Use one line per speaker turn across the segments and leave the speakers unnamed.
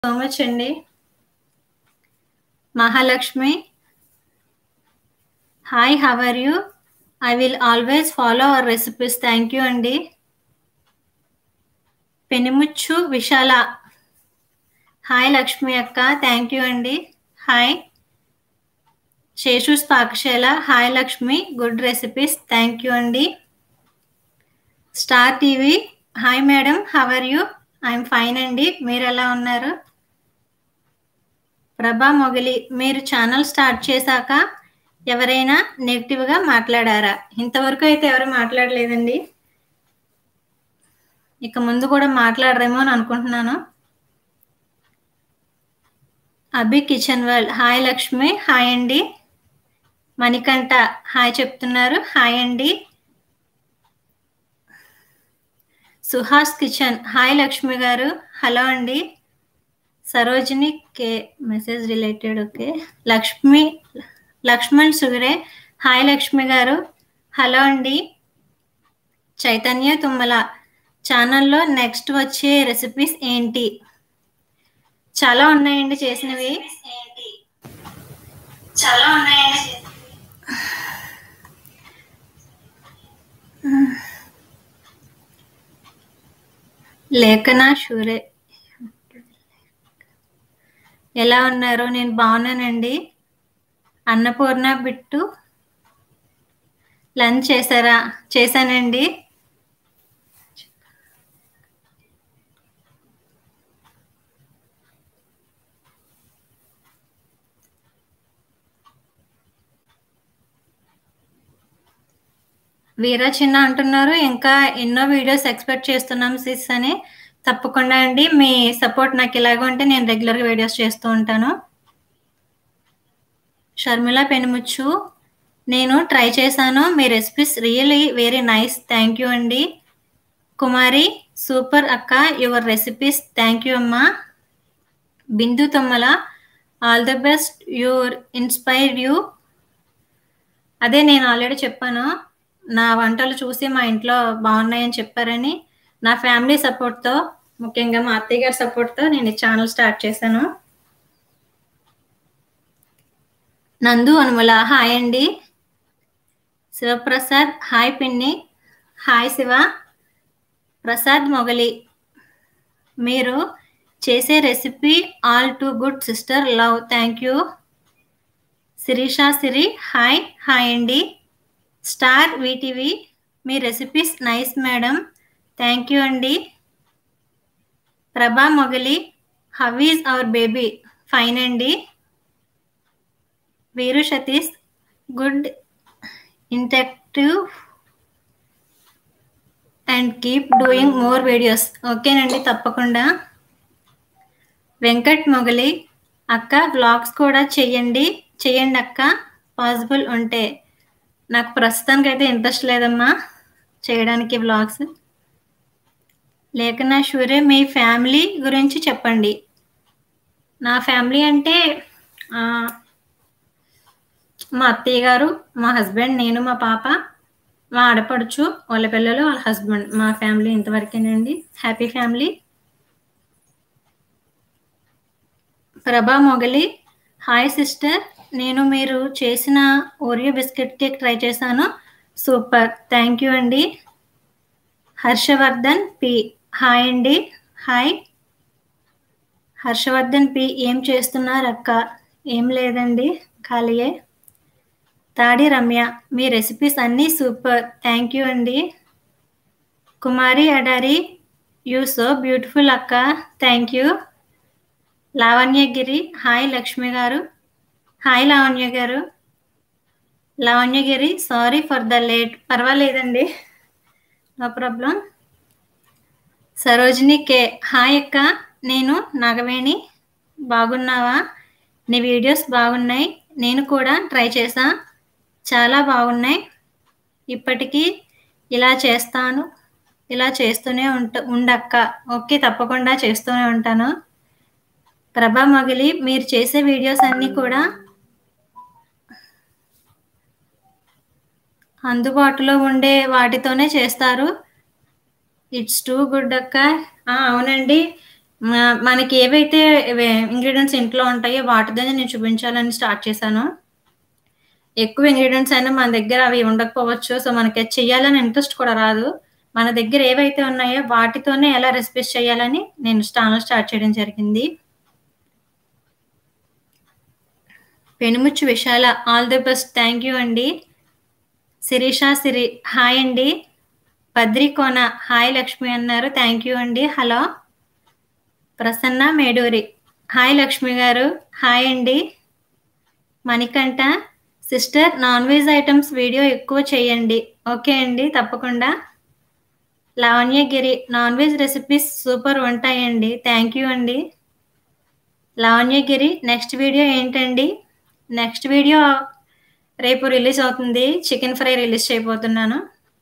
So much అండి Mahalakshmi hi how are you I will always follow our recipes thank you అండి Penumuchu Vishala hi Lakshmi అక్క thank you అండి hi Seshu's Pakashala hi Lakshmi good recipes thank you అండి star TV hi madam how are you I'm fine అండి మీరు ఎలా ఉన్నారు ప్రభా మొగలి మీరు ఛానల్ స్టార్ట్ చేశాక ఎవరైనా నెగిటివ్గా మాట్లాడారా ఇంతవరకు అయితే ఎవరు మాట్లాడలేదండి ఇక ముందు కూడా మాట్లాడరేమో అని అనుకుంటున్నాను Abhi kitchen world hi Lakshmi hi అండి మణికంఠ హాయ్ చెప్తున్నారు హాయ్ అండి Suhas kitchen hi Lakshmi garu hello అండి Sarojini K message related okay Lakshmi Lakshman సుగరే హాయ్ లక్ష్మి గారు హలో అండి చైతన్య తుమ్మల ఛానల్లో నెక్స్ట్ వచ్చే రెసిపీస్ ఏంటి చాలా ఉన్నాయండి చేసినవి చాలా ఉన్నాయండి లేఖన షూరే ఎలా ఉన్నారు నేను బాగున్నానండి అన్నపూర్ణ బిట్టు లంచ్ చేశారా చేశానండి వీరా చిన్న అంటున్నారు ఇంకా ఎన్నో వీడియోస్ ఎక్స్పెక్ట్ చేస్తున్నాం సిస్ అని తప్పకుండా అండి మీ సపోర్ట్ నాకు ఇలాగ ఉంటే నేను రెగ్యులర్గా వీడియోస్ చేస్తూ ఉంటాను షర్మిల పెనుముచ్చు నేను ట్రై చేశాను మీ recipes really very nice thank you అండి కుమారి సూపర్ అక్క యువర్ రెసిపీస్ థ్యాంక్ యూ అమ్మా Bindu Tammala all the best your inspire you అదే నేను ఆల్రెడీ చెప్పాను నా వంటలు చూసి మా ఇంట్లో బాగున్నాయని చెప్పారని నా ఫ్యామిలీ సపోర్ట్తో ముఖ్యంగా మా అత్తయ్య గారి సపోర్ట్తో నేను ఈ ఛానల్ స్టార్ట్ చేశాను నందు అనుమల హాయ్ అండి శివప్రసాద్ హాయ్ పిన్ని హాయ్ శివ ప్రసాద్ మొగలి మీరు చేసే recipe all too good sister love thank you Sirisha Siri hi hi అండి స్టార్ వీటీవీ మీ recipes nice madam thank you అండి Prabha Mogali how is our baby fine అండి Veeru Satish good interactive and keep doing more videos ఓకేనండి తప్పకుండా వెంకట్ మొగలి అక్క వ్లాగ్స్ కూడా చెయ్యండి చెయ్యండి అక్క పాసిబుల్ ఉంటే నాకు ప్రస్తుతానికి అయితే ఇంట్రెస్ట్ లేదమ్మా చేయడానికి వ్లాగ్స్ లేఖన షూరే మీ ఫ్యామిలీ గురించి చెప్పండి నా ఫ్యామిలీ అంటే మా అత్తయ్య గారు మా హస్బెండ్ నేను మా పాప మా ఆడపడుచు వాళ్ళ పిల్లలు వాళ్ళ హస్బెండ్ మా ఫ్యామిలీ ఇంతవరకేనండి హ్యాపీ ఫ్యామిలీ ప్రభా మొగలి హాయ్ సిస్టర్ నేను మీరు చేసిన ఓరియో బిస్కెట్ కేక్ ట్రై చేశాను సూపర్ థ్యాంక్ యూ అండి హర్షవర్ధన్ పి హాయ్ అండి హాయ్ హర్షవర్ధన్ పి ఏం చేస్తున్నారు అక్క ఏం లేదండి ఖాళీయే తాడి రమ్య మీ రెసిపీస్ అన్నీ సూపర్ థ్యాంక్ యూ అండి Kumari Adari you so beautiful అక్క thank you Lavanyagiri hi Lakshmi garu hi Lavanya garu Lavanyagiri sorry for the late పర్వాలేదండి no problem Sarojini K hi అక్క నేను నాగవేణి బాగున్నావా నీ వీడియోస్ బాగున్నాయి నేను కూడా ట్రై చేసా చాలా బాగున్నాయి ఇప్పటికీ ఇలా చేస్తాను ఇలా చేస్తూనే ఉంట ఉండక్క ఓకే తప్పకుండా చేస్తూనే ఉంటాను ప్రభా మొగిలి మీరు చేసే వీడియోస్ అన్నీ కూడా అందుబాటులో ఉండే వాటితోనే చేస్తారు ఇట్స్ టూ గుడ్ అక్క అవునండి మ- మనకి ఏవైతే ఇంగ్రీడియంట్స్ ఇంట్లో ఉంటాయో వాటితోనే నేను చూపించాలని స్టార్ట్ చేశాను ఎక్కువ ఇంగ్రీడియంట్స్ అయినా మన దగ్గర అవి ఉండకపోవచ్చు సో మనకి అది చేయాలని ఇంట్రెస్ట్ కూడా రాదు మన దగ్గర ఏవైతే ఉన్నాయో వాటితోనే ఎలా రెసిపీస్ చేయాలని నేను ఛానల్ స్టార్ట్ చేయడం జరిగింది Penumuchu Vishala all the best thank you అండి శిరీష సిరి హాయ్ అండి బద్రికోన హాయ్ లక్ష్మి అన్నారు థ్యాంక్ యూ అండి hello Prasanna Meduri hi Lakshmi garu hi అండి Manikanta sister non veg items video ఎక్కువ చేయండి ఓకే అండి తప్పకుండా Lavanyagiri non veg recipes super ఉంటాయండి థ్యాంక్ యూ అండి లావణ్యగిరి నెక్స్ట్ వీడియో ఏంటండి నెక్స్ట్ వీడియో రేపు రిలీజ్ అవుతుంది చికెన్ ఫ్రై రిలీజ్ చేయబోతున్నాను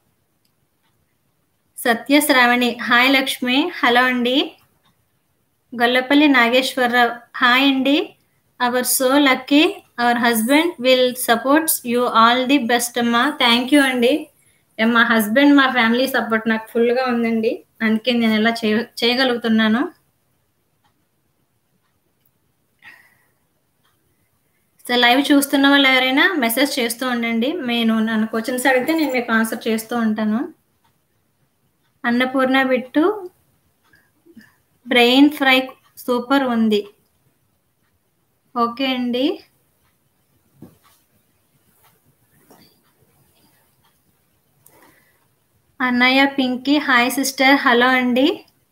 సత్య శ్రావణి హాయ్ లక్ష్మి హలో అండి గొల్లపల్లి నాగేశ్వరరావు హాయ్ అండి our so lucky our husband will supports you all the best అమ్మా థ్యాంక్ యూ అండి ఏ, మా హస్బెండ్ మా ఫ్యామిలీ సపోర్ట్ నాకు ఫుల్గా ఉందండి అందుకే నేను ఇలా చేయ చేయగలుగుతున్నాను సో లైవ్ చూస్తున్న వాళ్ళు ఎవరైనా మెసేజ్ చేస్తూ ఉండండి నేను నన్ను క్వశ్చన్స్ అడిగితే నేను మీకు ఆన్సర్ చేస్తూ ఉంటాను Annapurna Bittu brain fry super ఉంది ఓకే అండి అన్నయ్య పింకీ హాయ్ సిస్టర్ హలో అండి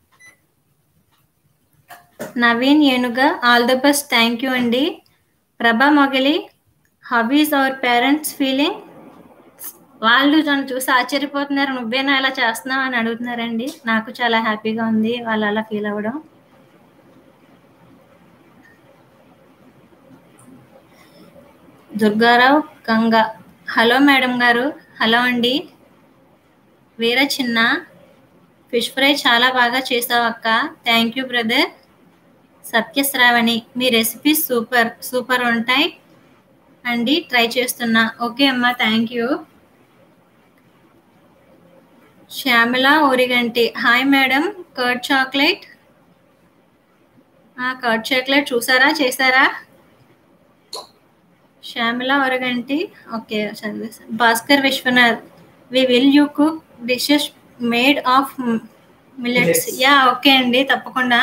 Naveen Enuga all the best thank you అండి Prabha Mogali how is our parents feeling వాళ్ళు నన్ను చూసి ఆశ్చర్యపోతున్నారు నువ్వేనా ఇలా చేస్తున్నావు అని అడుగుతున్నారండి నాకు చాలా హ్యాపీగా ఉంది వాళ్ళు అలా ఫీల్ అవ్వడం Durgarao Ganga hello madam garu hello అండి వీర చిన్న ఫిష్ ఫ్రై చాలా బాగా చేసావు అక్క థ్యాంక్ యూ బ్రదర్ సత్యశ్రావణి మీ రెసిపీస్ సూపర్ సూపర్ ఉంటాయి అండి ట్రై చేస్తున్నా ఓకే అమ్మా thank you Shyamala Origanti hi madam curd chocolate curd chocolate చూసారా చేశారా శ్యామల ఓరగంటి ఓకే చదివేసాను Bhaskar Viswanath we will you cook dishes made of millets
Millets.
Yeah okay అండి తప్పకుండా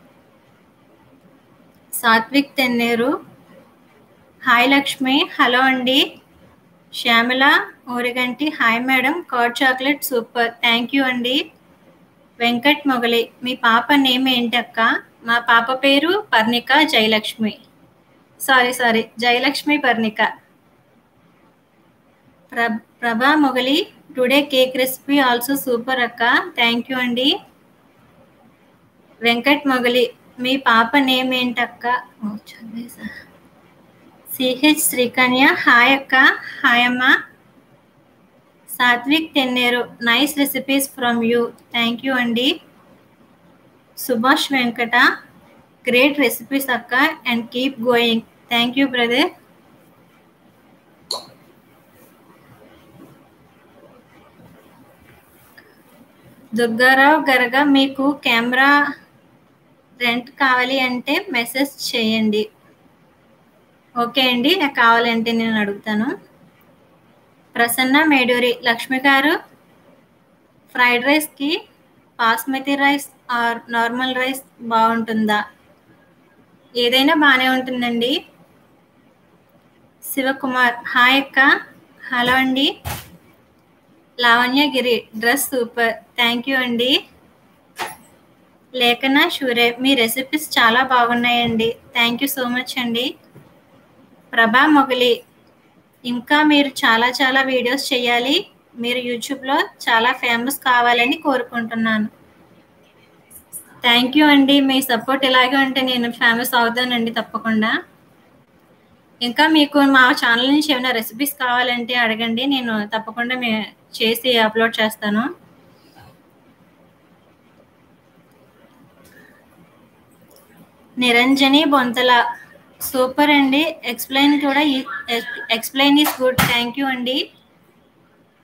సాత్విక్ తెన్నేరు హాయ్ లక్ష్మి హలో అండి Shyamala Origanti hi madam curd chocolate super thank you అండి వెంకట్ మొగలి మీ పాప నేమ్ ఏంటక్క మా పాప పేరు పర్ణిక జయలక్ష్మి సారీ సారీ జయలక్ష్మి పర్ణిక ప్ర Prabha Mogali today cake recipe also super అక్క థ్యాంక్ యూ అండి వెంకట్ మొగలి మీ పాప నేమ్ ఏంటక్క ఓ, చదివేసా సిహెచ్ శ్రీకన్య హాయ్ అక్క హాయ్ అమ్మ Satvik Tenneru nice recipes from you thank you అండి సుభాష్ వెంకట గ్రేట్ రెసిపీస్ అక్క and keep going thank you brother Durgarao Garaga మీకు కెమెరా రెంట్ కావాలి అంటే మెసేజ్ చేయండి ఓకే అండి నాకు కావాలంటే నేను అడుగుతాను ప్రసన్న మేడూరి లక్ష్మి గారు ఫ్రైడ్ రైస్కి basmati rice or normal rice బాగుంటుందా ఏదైనా బాగానే ఉంటుందండి శివకుమార్ హాయ్ అక్క హలో అండి Lavanyagiri dress super thank you అండి లేఖన షూరే మీ రెసిపీస్ చాలా బాగున్నాయండి థ్యాంక్ యూ సో మచ్ అండి ప్రభా మొగలి ఇంకా మీరు చాలా చాలా వీడియోస్ చేయాలి మీరు యూట్యూబ్లో చాలా ఫేమస్ కావాలని కోరుకుంటున్నాను థ్యాంక్ యూ అండి మీ సపోర్ట్ ఇలాగే ఉంటే నేను ఫేమస్ అవుతానండి తప్పకుండా ఇంకా మీకు మా ఛానల్ నుంచి ఏమైనా రెసిపీస్ కావాలంటే అడగండి నేను తప్పకుండా మే చేసి అప్లోడ్ చేస్తాను నిరంజని బొంతల సూపర్ అండి ఎక్స్ప్లెయిన్ కూడా explain is good thank you అండి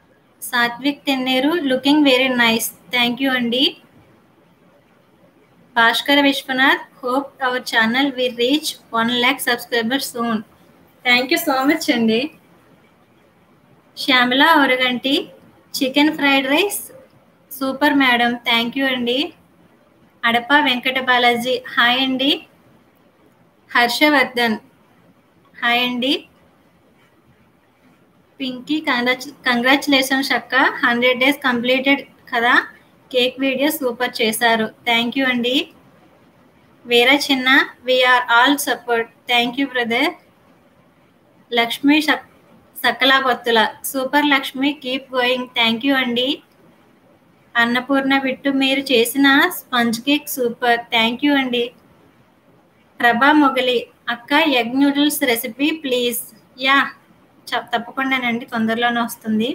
Satvik Tenneru looking very nice thank you అండి Bhaskar Viswanath hope our channel we reach one lakh subscribers soon thank you so much అండి Shyamala Oraganti chicken fried rice super madam thank you అండి Adapa Venkata Balaji hi అండి Harshavardhan hi అండి పింకీ కంగ్రాచు congratulations అక్క hundred days completed కదా cake video super చేశారు thank you అండి Veera Chinna we are all support thank you brother Lakshmi సక్ Sakalabattula super Lakshmi keep going thank you అండి అన్నపూర్ణ బిట్టు మీరు చేసిన sponge cake super thank you అండి ప్రభా మొగలి అక్క egg noodles recipe please yeah చ- తప్పకుండానండి తొందరలోనే వస్తుంది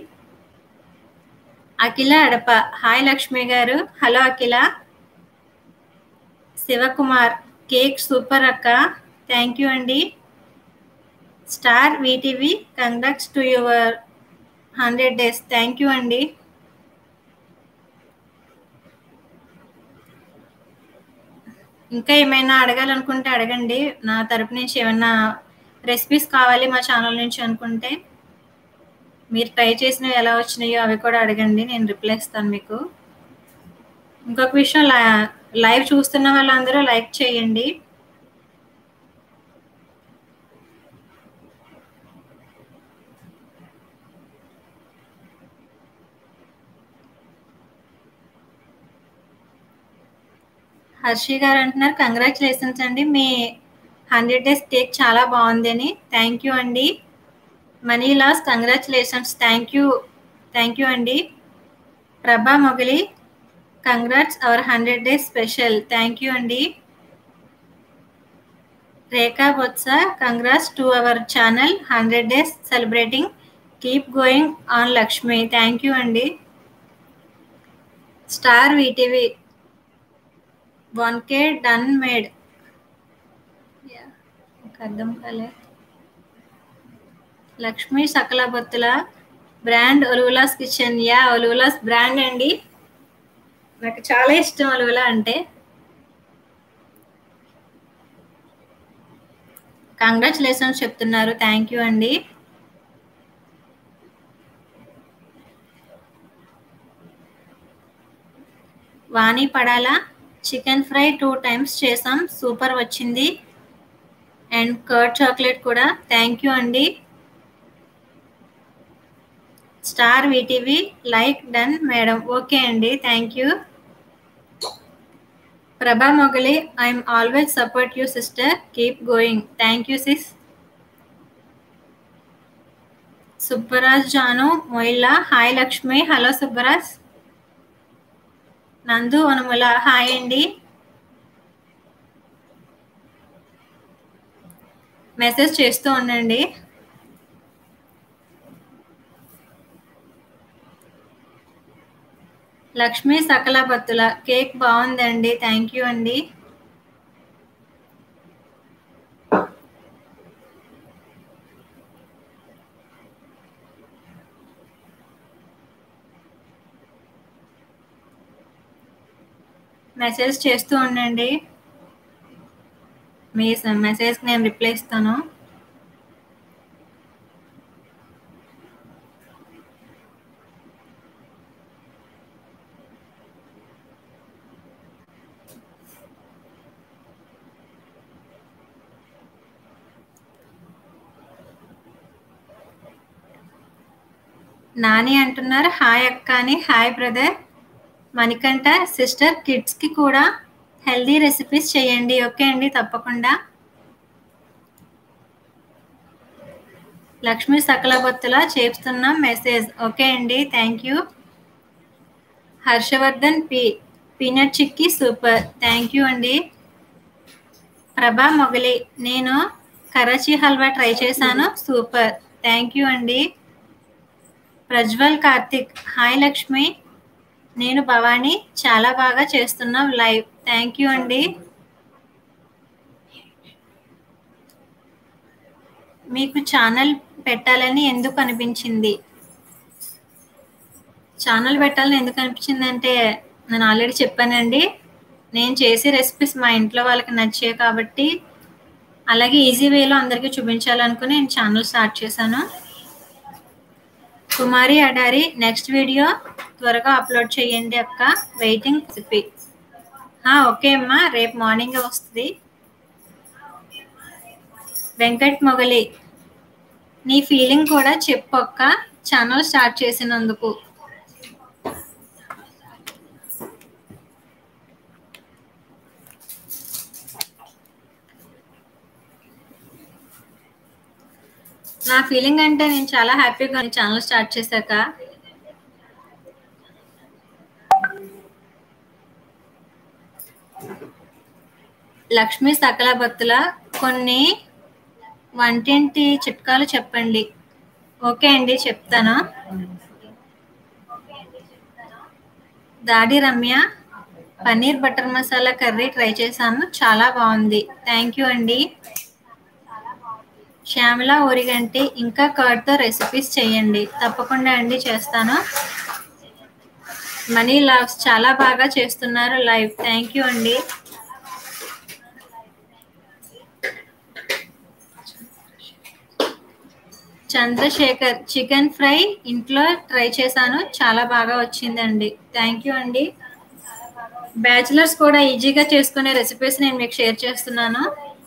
Akhila Adapa hi Lakshmi garu hello Akhila Shivakumar cake super అక్క థ్యాంక్ యూ అండి star VTV congrats to your hundred days thank you అండి ఇంకా ఏమైనా అడగాలనుకుంటే అడగండి నా తరపు నుంచి ఏమైనా రెసిపీస్ కావాలి మా ఛానల్ నుంచి అనుకుంటే మీరు ట్రై చేసినవి ఎలా వచ్చినాయో అవి కూడా అడగండి నేను రిప్లై ఇస్తాను మీకు ఇంకొక విషయం లా- లైవ్ చూస్తున్న వాళ్ళందరూ లైక్ చేయండి హర్షి గారు అంటున్నారు కంగ్రాచులేషన్స్ అండి మీ హండ్రెడ్ డేస్ కేక్ చాలా బాగుంది అని థ్యాంక్ యూ అండి మనీ లాస్ congratulations thank you thank you అండి Prabha Mogali congrats our hundred days special thank you అండి Rekha Botsa congrats to our channel hundred days celebrating keep going on Lakshmi thank you అండి star VTV one K done made అర్థం కాలే Lakshmi Sakala Bottula brand Oluvulas kitchen yeah Oluvulas brand అండి నాకు చాలా ఇష్టం ఒలువులా అంటే కంగ్రాచులేషన్స్ చెప్తున్నారు థ్యాంక్ యూ అండి Vani Padala chicken fry two times చేసాం సూపర్ వచ్చింది అండ్ కర్డ్ చాక్లెట్ కూడా థ్యాంక్ యూ అండి star VTV like done madam okay అండి thank you Prabha Mogali I'm always support you sister keep going thank you sis Subbaraj Janu Moilla hi Lakshmi hello Subbaraj Nandu Vanamula hi అండి message చేస్తూ ఉండండి Lakshmi Sakala Battula cake బాగుందండి thank you అండి message చేస్తూ ఉండండి మీ మెసేజ్కి నేను రిప్లై ఇస్తాను నాని అంటున్నారు హాయ్ అక్క అని హాయ్ బ్రదర్ మణికంఠ సిస్టర్ కిడ్స్కి కూడా హెల్దీ రెసిపీస్ చేయండి ఓకే అండి తప్పకుండా లక్ష్మీ సకలబొత్తుల చేస్తున్నాం మెసేజ్ ఓకే అండి thank you Harshavardhan P peanut chikki super thank you అండి ప్రభా మొగలి నేను కరాచీ హల్వా ట్రై చేశాను సూపర్ థ్యాంక్ యూ అండి ప్రజ్వల్ కార్తిక్ హాయ్ లక్ష్మి నేను భవానీ చాలా బాగా చేస్తున్నాం లైవ్ థ్యాంక్ యూ అండి మీకు ఛానల్ పెట్టాలని ఎందుకు అనిపించింది ఛానల్ పెట్టాలని ఎందుకు అనిపించింది అంటే నేను ఆల్రెడీ చెప్పానండి నేను చేసే రెసిపీస్ మా ఇంట్లో వాళ్ళకి నచ్చాయి కాబట్టి అలాగే ఈజీ వేలో అందరికీ చూపించాలనుకుని నేను ఛానల్ స్టార్ట్ చేశాను కుమారి అడారి నెక్స్ట్ వీడియో త్వరగా అప్లోడ్ చేయండి అక్క వెయిటింగ్ రెసిపీ ఓకే అమ్మా రేపు మార్నింగ్ వస్తుంది వెంకట్ మొగలి నీ ఫీలింగ్ కూడా చెప్పు అక్క ఛానల్ స్టార్ట్ చేసినందుకు నా ఫీలింగ్ అంటే నేను చాలా హ్యాపీగా ఛానల్ స్టార్ట్ చేశాక లక్ష్మీ సకల భక్తుల కొన్ని వంటింటి చిట్కాలు చెప్పండి ఓకే అండి చెప్తాను Dadi Ramya paneer butter masala curry try చేశాను చాలా బాగుంది థ్యాంక్ యూ అండి శ్యామల ఓరిగంటి ఇంకా కర్డ్తో రెసిపీస్ చేయండి తప్పకుండా అండి చేస్తాను మనీ లవ్స్ చాలా బాగా చేస్తున్నారు లైవ్ థ్యాంక్ యూ అండి చంద్రశేఖర్ చికెన్ ఫ్రై ఇంట్లో ట్రై చేశాను చాలా బాగా వచ్చిందండి థ్యాంక్ యూ అండి బ్యాచిలర్స్ కూడా ఈజీగా చేసుకునే రెసిపీస్ నేను మీకు షేర్ చేస్తున్నాను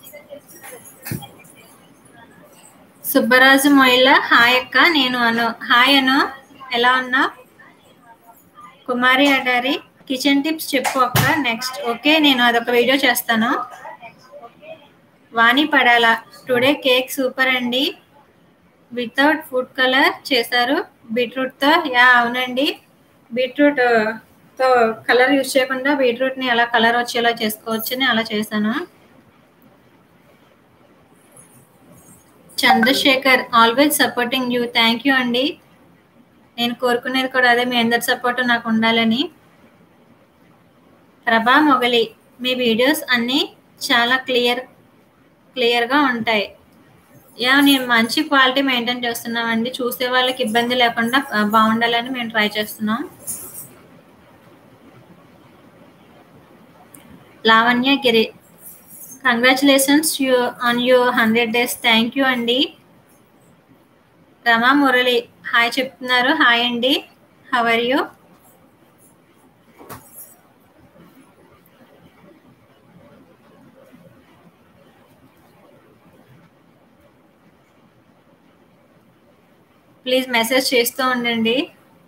సుబ్బరాజు మొయిల హాయ్ అక్క నేను అను హాయ్ అను ఎలా ఉన్నా కుమారి అడారి కిచెన్ టిప్స్ చెప్పు అక్క నెక్స్ట్ ఓకే నేను అదొక వీడియో చేస్తాను Vani Padala today cake super అండి వితౌట్ ఫుడ్ కలర్ చేశారు బీట్రూట్తో యా అవునండి బీట్రూట్ తో కలర్ యూజ్ చేయకుండా బీట్రూట్ని ఎలా కలర్ వచ్చేలా చేసుకోవచ్చని అలా చేశాను Chandrasekhar always supporting you thank you అండి నేను కోరుకునేది కూడా అదే మీ అందరి సపోర్ట్ నాకు ఉండాలని ప్రభా మొగలి మీ వీడియోస్ అన్నీ చాలా క్లియర్ క్లియర్గా ఉంటాయి యా నేను మంచి క్వాలిటీ మెయింటైన్ చేస్తున్నామండి చూసే వాళ్ళకి ఇబ్బంది లేకుండా బాగుండాలని మేము ట్రై చేస్తున్నాం Lavanya Giri congratulations you on you hundred days thank you అండి రమా మురళి హాయ్ చెప్తున్నారు హాయ్ అండి హవర్ యూ ప్లీజ్ మెసేజ్ చేస్తూ ఉండండి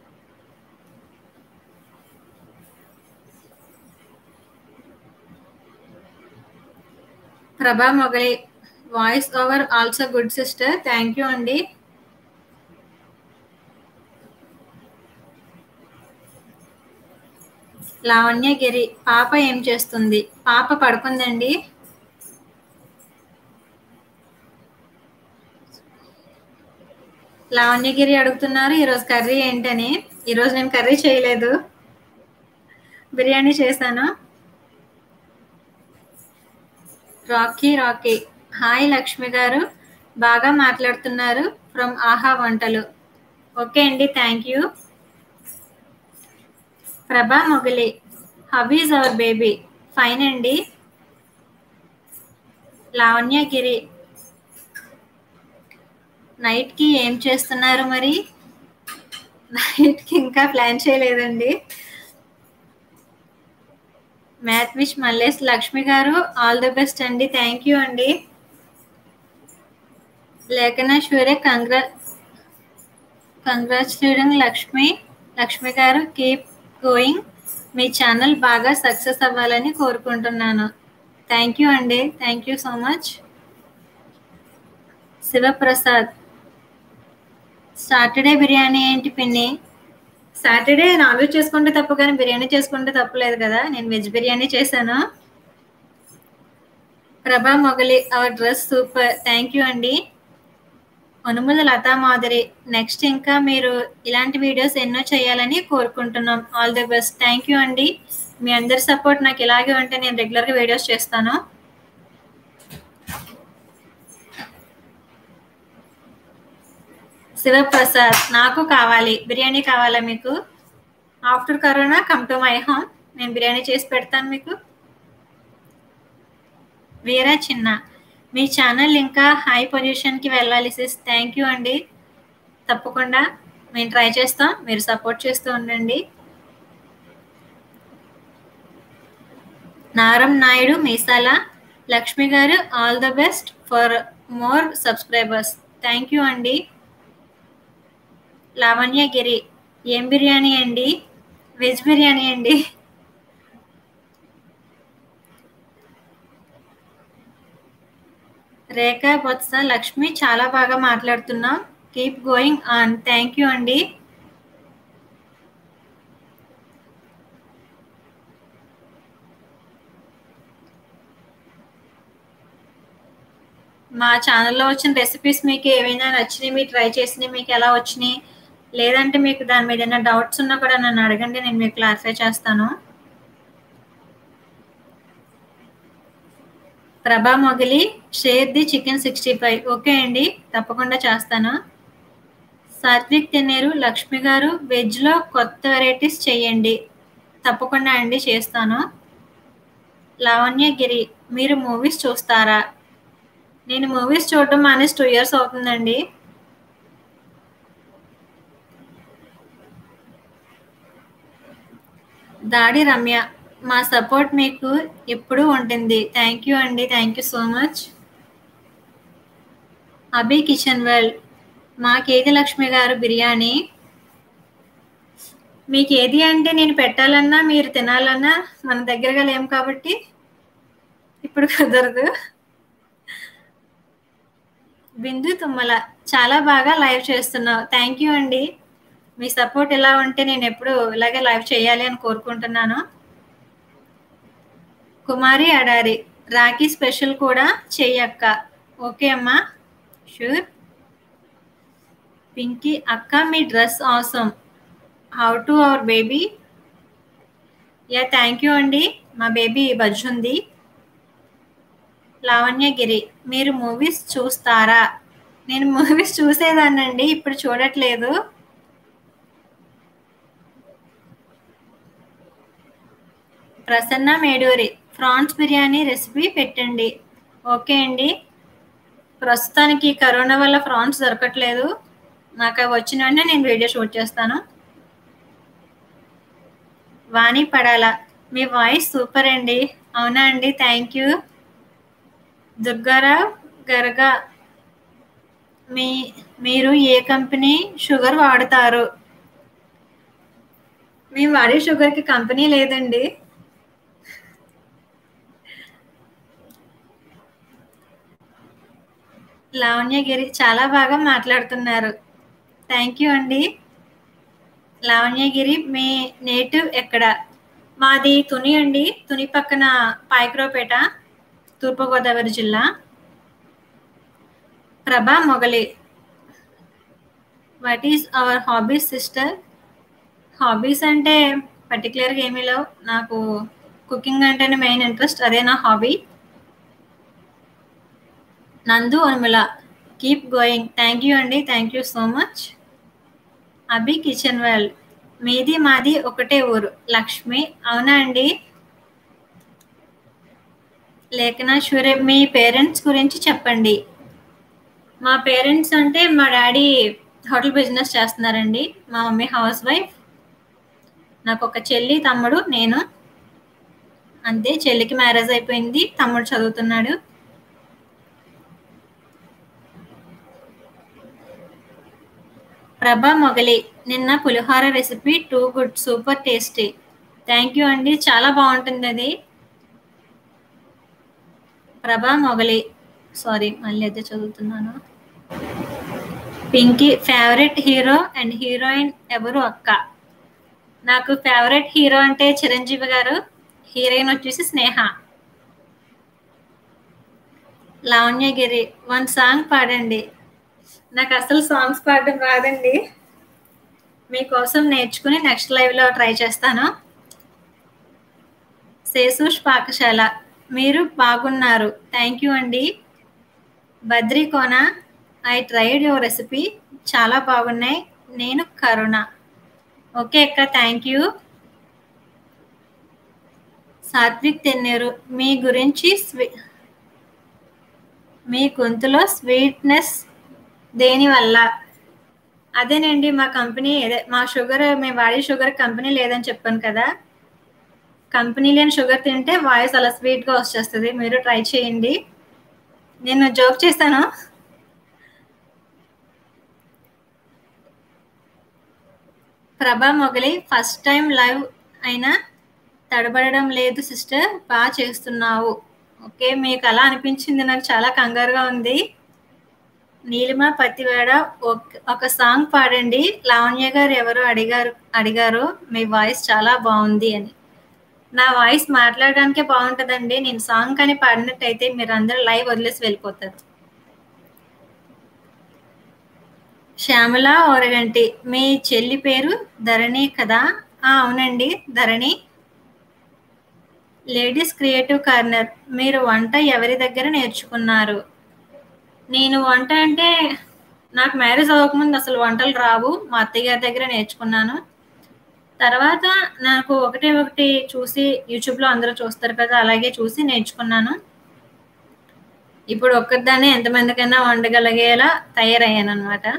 Prabha Mogali voice over also good sister thank you అండి లావణ్యగిరి పాప ఏం చేస్తుంది పాప పడుకుందండి లావణ్యగిరి అడుగుతున్నారు ఈరోజు కర్రీ ఏంటని ఈరోజు నేను కర్రీ చేయలేదు బిర్యానీ చేశాను రాకీ రాకీ హాయ్ లక్ష్మి గారు బాగా మాట్లాడుతున్నారు ఫ్రమ్ ఆహా వంటలు ఓకే అండి thank you Prabha Mogali how is our baby fine అండి లావణ్యగిరి నైట్కి ఏం చేస్తున్నారు మరి నైట్కి ఇంకా ప్లాన్ చేయలేదండి math which Mallesh Lakshmi garu all the best అండి థ్యాంక్ యూ అండి లేఖనేశ్వరి కంగ్రా congratulating Lakshmi Lakshmi garu keep going మీ ఛానల్ బాగా సక్సెస్ అవ్వాలని కోరుకుంటున్నాను థ్యాంక్ యూ అండి thank you so much Shivaprasad Saturday biryani ఏంటి పిన్ని సాటర్డే నాన్ వెజ్ చేసుకుంటే తప్పు కానీ బిర్యానీ చేసుకుంటే తప్పులేదు కదా నేను వెజ్ బిర్యానీ చేశాను Prabha Mogali our dress super thank you అండి అనుముల లతా మాధురి నెక్స్ట్ ఇంకా మీరు ఇలాంటి వీడియోస్ ఎన్నో చేయాలని కోరుకుంటున్నాం all the best thank you అండి మీ అందరి సపోర్ట్ నాకు ఇలాగే ఉంటే నేను రెగ్యులర్గా వీడియోస్ చేస్తాను శివప్రసాద్ నాకు కావాలి బిర్యానీ కావాలా మీకు after corona come to my home నేను బిర్యానీ చేసి పెడతాను మీకు వీరా చిన్న మీ ఛానల్ ఇంకా హై పొజిషన్కి వెళ్ళాలి సిస్ థ్యాంక్ యూ అండి తప్పకుండా మేము ట్రై చేస్తాం మీరు సపోర్ట్ చేస్తూ ఉండండి నారం Naidu Meesala Lakshmi garu all the best for more subscribers thank you అండి లావణ్య గిరి ఏం బిర్యానీ అండి వెజ్ బిర్యానీ అండి రేఖ బొత్స లక్ష్మి చాలా బాగా మాట్లాడుతున్నాం keep going on thank you అండి మా ఛానల్లో వచ్చిన రెసిపీస్ మీకు ఏవైనా నచ్చినాయి మీరు ట్రై చేసినవి మీకు ఎలా వచ్చినాయి లేదంటే మీకు దాని మీద ఏమైనా డౌట్స్ ఉన్నా కూడా నన్ను అడగండి నేను మీకు క్లారిఫై చేస్తాను Prabha Mogali share the chicken sixty five okay అండి తప్పకుండా చేస్తాను సాత్విక్ తినేరు లక్ష్మి గారు వెజ్లో కొత్త వెరైటీస్ చేయండి తప్పకుండా అండి చేస్తాను లావణ్య గిరి మీరు మూవీస్ చూస్తారా నేను మూవీస్ చూడడం మానేసి టూ ఇయర్స్ అవుతుందండి దాడి రమ్య మా సపోర్ట్ మీకు ఎప్పుడూ ఉంటుంది థ్యాంక్ యూ అండి thank you so much Abhi kitchen world మాకేది లక్ష్మి గారు బిర్యానీ మీకు ఏది అంటే నేను పెట్టాలన్నా మీరు తినాలన్నా మన దగ్గరగా లేం కాబట్టి ఇప్పుడు కుదరదు బిందు తుమ్మల చాలా బాగా లైవ్ చేస్తున్నావు థ్యాంక్ యూ అండి మీ సపోర్ట్ ఇలా ఉంటే నేను ఎప్పుడు ఇలాగే లైవ్ చేయాలి అని కోరుకుంటున్నాను కుమారి అడారి రాఖీ స్పెషల్ కూడా చెయ్యక్క ఓకే అమ్మా షూర్ పింకీ అక్క మీ dress awesome how to our baby yeah thank you అండి మా బేబీ బజ్జు ఉంది లావణ్యగిరి మీరు మూవీస్ చూస్తారా నేను మూవీస్ చూసేదాన్నండి ఇప్పుడు చూడట్లేదు ప్రసన్న మేడూరి ప్రాన్స్ బిర్యానీ రెసిపీ పెట్టండి ఓకే అండి ప్రస్తుతానికి కరోనా వల్ల ప్రాన్స్ దొరకట్లేదు నాకు అవి వచ్చిన వెంటనే నేను వీడియో షూట్ చేస్తాను వాణి పడాల మీ వాయిస్ సూపర్ అండి అవునా అండి థ్యాంక్ యూ దుర్గారావు గరగా మీ మీరు ఏ కంపెనీ షుగర్ వాడతారు మేము వాడే షుగర్కి కంపెనీ లేదండి లావణ్యగిరి చాలా బాగా మాట్లాడుతున్నారు థ్యాంక్ యూ అండి లావణ్యగిరి మీ నేటివ్ ఎక్కడ మాది తుని అండి తుని పక్కన పాయక్రోపేట తూర్పుగోదావరి జిల్లా Prabha Mogali what is our hobbies sister hobbies అంటే పర్టికులర్గా ఏమీ లేవు నాకు కుకింగ్ అంటేనే మెయిన్ ఇంట్రెస్ట్ అదే నా hobby Nandu Anumula keep going thank you అండి thank you so much Abhi kitchen well మీది మాది ఒకటే ఊరు లక్ష్మి అవునా అండి లేఖన షూరే మీ పేరెంట్స్ గురించి చెప్పండి మా పేరెంట్స్ అంటే మా డాడీ హోటల్ బిజినెస్ చేస్తున్నారండి మా మమ్మీ హౌస్ వైఫ్ నాకు ఒక చెల్లి తమ్ముడు నేను అంతే చెల్లికి మ్యారేజ్ అయిపోయింది తమ్ముడు చదువుతున్నాడు ప్రభా మొగలి నిన్న pulihora recipe too good super tasty thank you అండి చాలా బాగుంటుంది అది ప్రభా మొగలి సారీ మళ్ళీ అయితే చదువుతున్నాను Pinky favourite hero and heroine ఎవరు అక్క నాకు ఫేవరెట్ హీరో అంటే చిరంజీవి గారు హీరోయిన్ వచ్చేసి స్నేహ లావణ్యగిరి వన్ సాంగ్ పాడండి నాకు అసలు సాంగ్స్ పాడడం రాదండి మీకోసం నేర్చుకుని నెక్స్ట్ లైవ్లో ట్రై చేస్తాను శేషూష్ పాకశాల మీరు బాగున్నారు థ్యాంక్ యూ అండి Badrikona I tried your recipe చాలా బాగున్నాయి నేను కరుణ ఓకే అక్క థ్యాంక్ యూ సాత్విక్ తెన్నేరు మీ గురించి స్వి మీ గొంతులో స్వీట్నెస్ దేనివల్ల అదేనండి మా కంపెనీ అదే మా షుగర్ మేము వాడే షుగర్ కంపెనీ లేదని చెప్పాను కదా కంపెనీ లేని షుగర్ తింటే వాయిస్ అలా స్వీట్గా వచ్చేస్తుంది మీరు ట్రై చేయండి నేను జోక్ చేస్తాను ప్రభా మొగలి ఫస్ట్ టైం లైవ్ అయినా తడబడడం లేదు సిస్టర్ బాగా చేస్తున్నావు ఓకే మీకు అలా అనిపించింది నాకు చాలా కంగారుగా ఉంది నీలిమ పత్తివేడ ఒక- ఒక సాంగ్ పాడండి లావణ్య గారు ఎవరు అడిగారు అడిగారు మీ వాయిస్ చాలా బాగుంది అని నా వాయిస్ మాట్లాడడానికే బాగుంటుందండి నేను సాంగ్ కానీ పాడినట్టయితే మీరు అందరూ లైవ్ వదిలేసి వెళ్ళిపోతారు శ్యామల ఓరగంటి మీ చెల్లి పేరు ధరణి కదా ఆ, అవునండి ధరణి లేడీస్ క్రియేటివ్ కార్నర్ మీరు వంట ఎవరి దగ్గర నేర్చుకున్నారు నేను వంట అంటే నాకు మ్యారేజ్ అవ్వకముందు అసలు వంటలు రావు మా అత్తయ్య గారి దగ్గర నేర్చుకున్నాను తర్వాత నాకు ఒకటి ఒకటి చూసి యూట్యూబ్లో అందరూ చూస్తారు కదా అలాగే చూసి నేర్చుకున్నాను ఇప్పుడు ఒక్కదాన్ని ఎంతమందికైనా వండగలిగేలా తయారయ్యాను అనమాట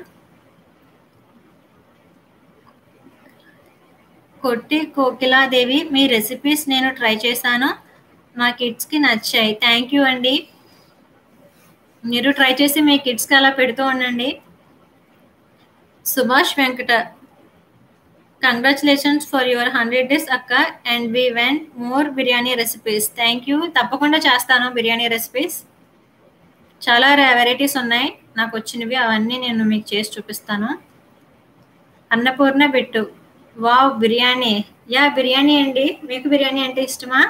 కొట్టి కోకిలాదేవి మీ రెసిపీస్ నేను ట్రై చేశాను మా కిడ్స్కి నచ్చాయి థ్యాంక్ యూ అండి మీరు ట్రై చేసి మీ కిడ్స్కి అలా పెడుతూ ఉండండి Subhash Venkata congratulations for your hundred days అక్క and we went more biryani recipes thank you తప్పకుండా చేస్తాను బిర్యానీ రెసిపీస్ చాలా వెరైటీస్ ఉన్నాయి నాకు వచ్చినవి అవన్నీ నేను మీకు చేసి చూపిస్తాను అన్నపూర్ణ పెట్టు వావ్ బిర్యానీ యా బిర్యానీ అండి మీకు బిర్యానీ అంటే ఇష్టమా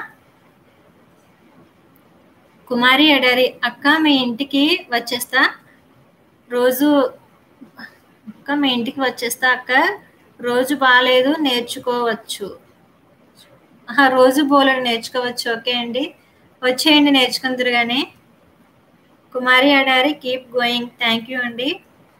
కుమారి ఎడారి అక్క మీ ఇంటికి వచ్చేస్తా రోజు అక్క మీ ఇంటికి వచ్చేస్తా అక్క రోజు బాగాలేదు నేర్చుకోవచ్చు ఆహా, రోజు బోలెడు నేర్చుకోవచ్చు ఓకే అండి వచ్చేయండి నేర్చుకుందరు కానీ Kumari Adari keep going thank you అండి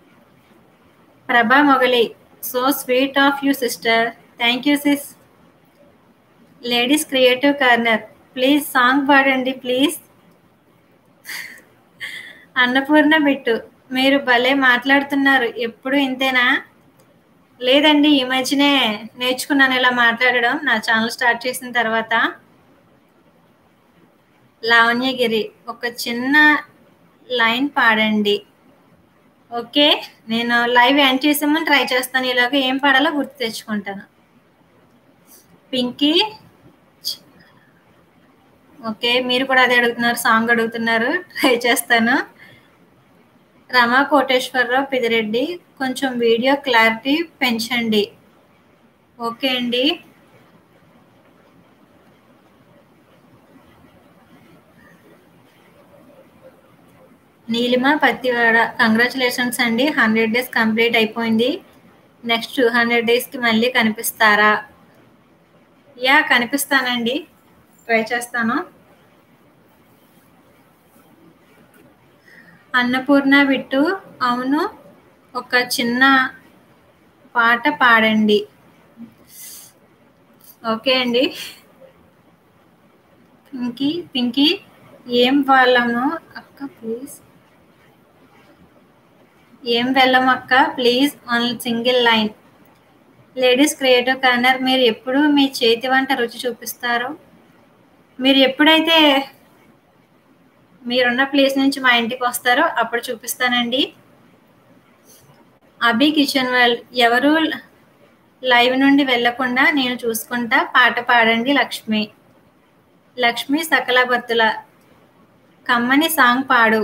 Prabha Mogali so sweet of you sister thank you sis ladies creative corner please song పాడండి ప్లీజ్ అన్నపూర్ణ బిట్టు మీరు భలే మాట్లాడుతున్నారు ఎప్పుడు ఇంతేనా లేదండి ఈ మధ్యనే నేర్చుకున్నాను ఇలా మాట్లాడడం నా ఛానల్ స్టార్ట్ చేసిన తర్వాత లావణ్యగిరి ఒక చిన్న లైన్ పాడండి ఓకే నేను లైవ్ ఎండ్ చేసామని ట్రై చేస్తాను ఇలాగ ఏం పాడాలో గుర్తు తెచ్చుకుంటాను పింకీ ఓకే మీరు కూడా అదే అడుగుతున్నారు సాంగ్ అడుగుతున్నారు ట్రై చేస్తాను రమా కోటేశ్వరరావు పిదిరెడ్డి కొంచెం వీడియో క్లారిటీ పెంచండి ఓకే అండి నీలిమ పత్తివాడ కంగ్రాచులేషన్స్ అండి హండ్రెడ్ డేస్ కంప్లీట్ అయిపోయింది నెక్స్ట్ టూ హండ్రెడ్ డేస్కి మళ్ళీ కనిపిస్తారా యా కనిపిస్తానండి ట్రై చేస్తాను అన్నపూర్ణ బిట్టు అవును ఒక చిన్న పాట పాడండి ఓకే అండి పింకీ పింకీ ఏం వాళ్ళము అక్క ప్లీజ్ ఏం వెళ్ళం అక్క please on single line ladies creative corner మీరు ఎప్పుడు మీ చేతి వంట రుచి చూపిస్తారు మీరు ఎప్పుడైతే మీరున్న ప్లేస్ నుంచి మా ఇంటికి వస్తారో అప్పుడు చూపిస్తానండి అభి కిచెన్ వెల్ ఎవరు లైవ్ నుండి వెళ్లకుండా నేను చూసుకుంటా పాట పాడండి లక్ష్మి లక్ష్మి సకలబత్తుల కమ్మని సాంగ్ పాడు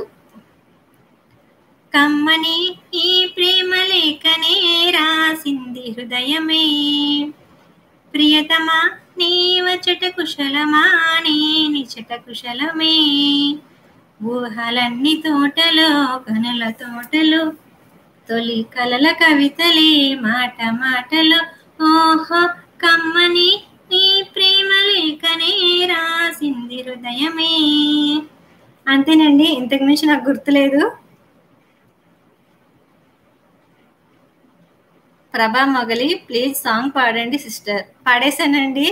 కమ్మని ఈ ప్రేమ లేఖనే రాసింది హృదయమే ప్రియతమా నీ వచ్చట కుశలమా నీ నిచట కుశలమే ఊహలన్ని తోటలో కనుల తోటలో తొలి కలల కవితలే మాట మాటలో ఓహో కమ్మని నీ ప్రేమ లేఖనే రాసింది హృదయమే అంతేనండి ఇంతకు మించి నాకు గుర్తులేదు ప్రభా మొగలి ప్లీజ్ సాంగ్ పాడండి సిస్టర్ పాడేశానండి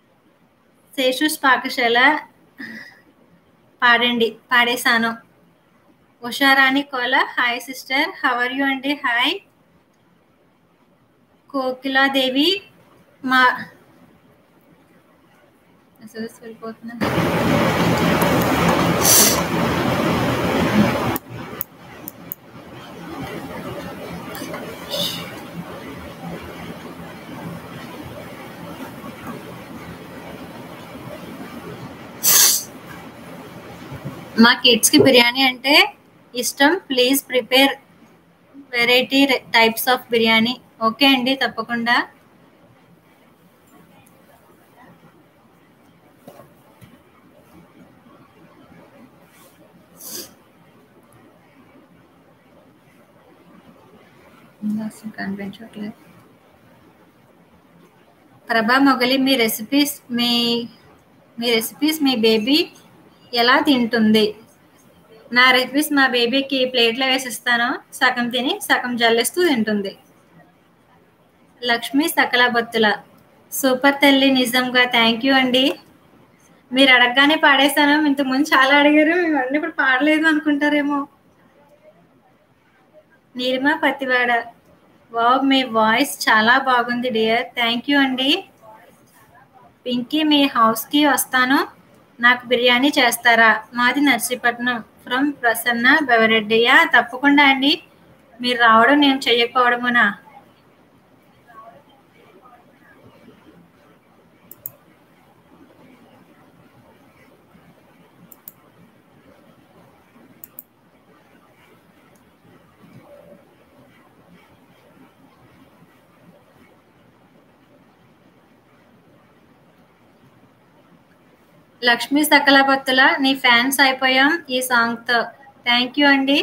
శేషుస్ పాకశాల పాడండి పాడేశాను Usharani Kola hi sister how are you అండి హాయ్ కోకిలాదేవి మా అసలు వెళ్ళిపోతున్నా మా కిడ్స్కి బిర్యానీ అంటే ఇష్టం please prepare variety types of biryani okay అండి తప్పకుండా అసలు కనిపించట్లేదు ప్రభా మొగలి మీ రెసిపీస్ మీ మీ రెసిపీస్ మీ బేబీ ఎలా తింటుంది నా రెసిపీస్ మా బేబీకి ప్లేట్లో వేసిస్తాను సగం తిని సగం జల్లిస్తూ తింటుంది లక్ష్మి సకల బొత్తుల సూపర్ తల్లి నిజంగా థ్యాంక్ యూ అండి మీరు అడగగానే పాడేశాను ఇంతకుముందు చాలా అడిగారు మేము అన్నీ ఇప్పుడు పాడలేదు అనుకుంటారేమో నీలిమా పత్తివాడ వావ్ మీ వాయిస్ చాలా బాగుంది డియర్ థ్యాంక్ యూ అండి పింకీ మీ హౌస్కి వస్తాను నాకు బిర్యానీ చేస్తారా మాది నర్సీపట్నం ఫ్రమ్ ప్రసన్న బెవరెడ్డియా తప్పకుండా అండి మీరు రావడం నేను చెయ్యకపోవడమునా లక్ష్మీ సకలబత్తుల నీ ఫ్యాన్స్ అయిపోయాం ఈ సాంగ్తో థ్యాంక్ యూ అండి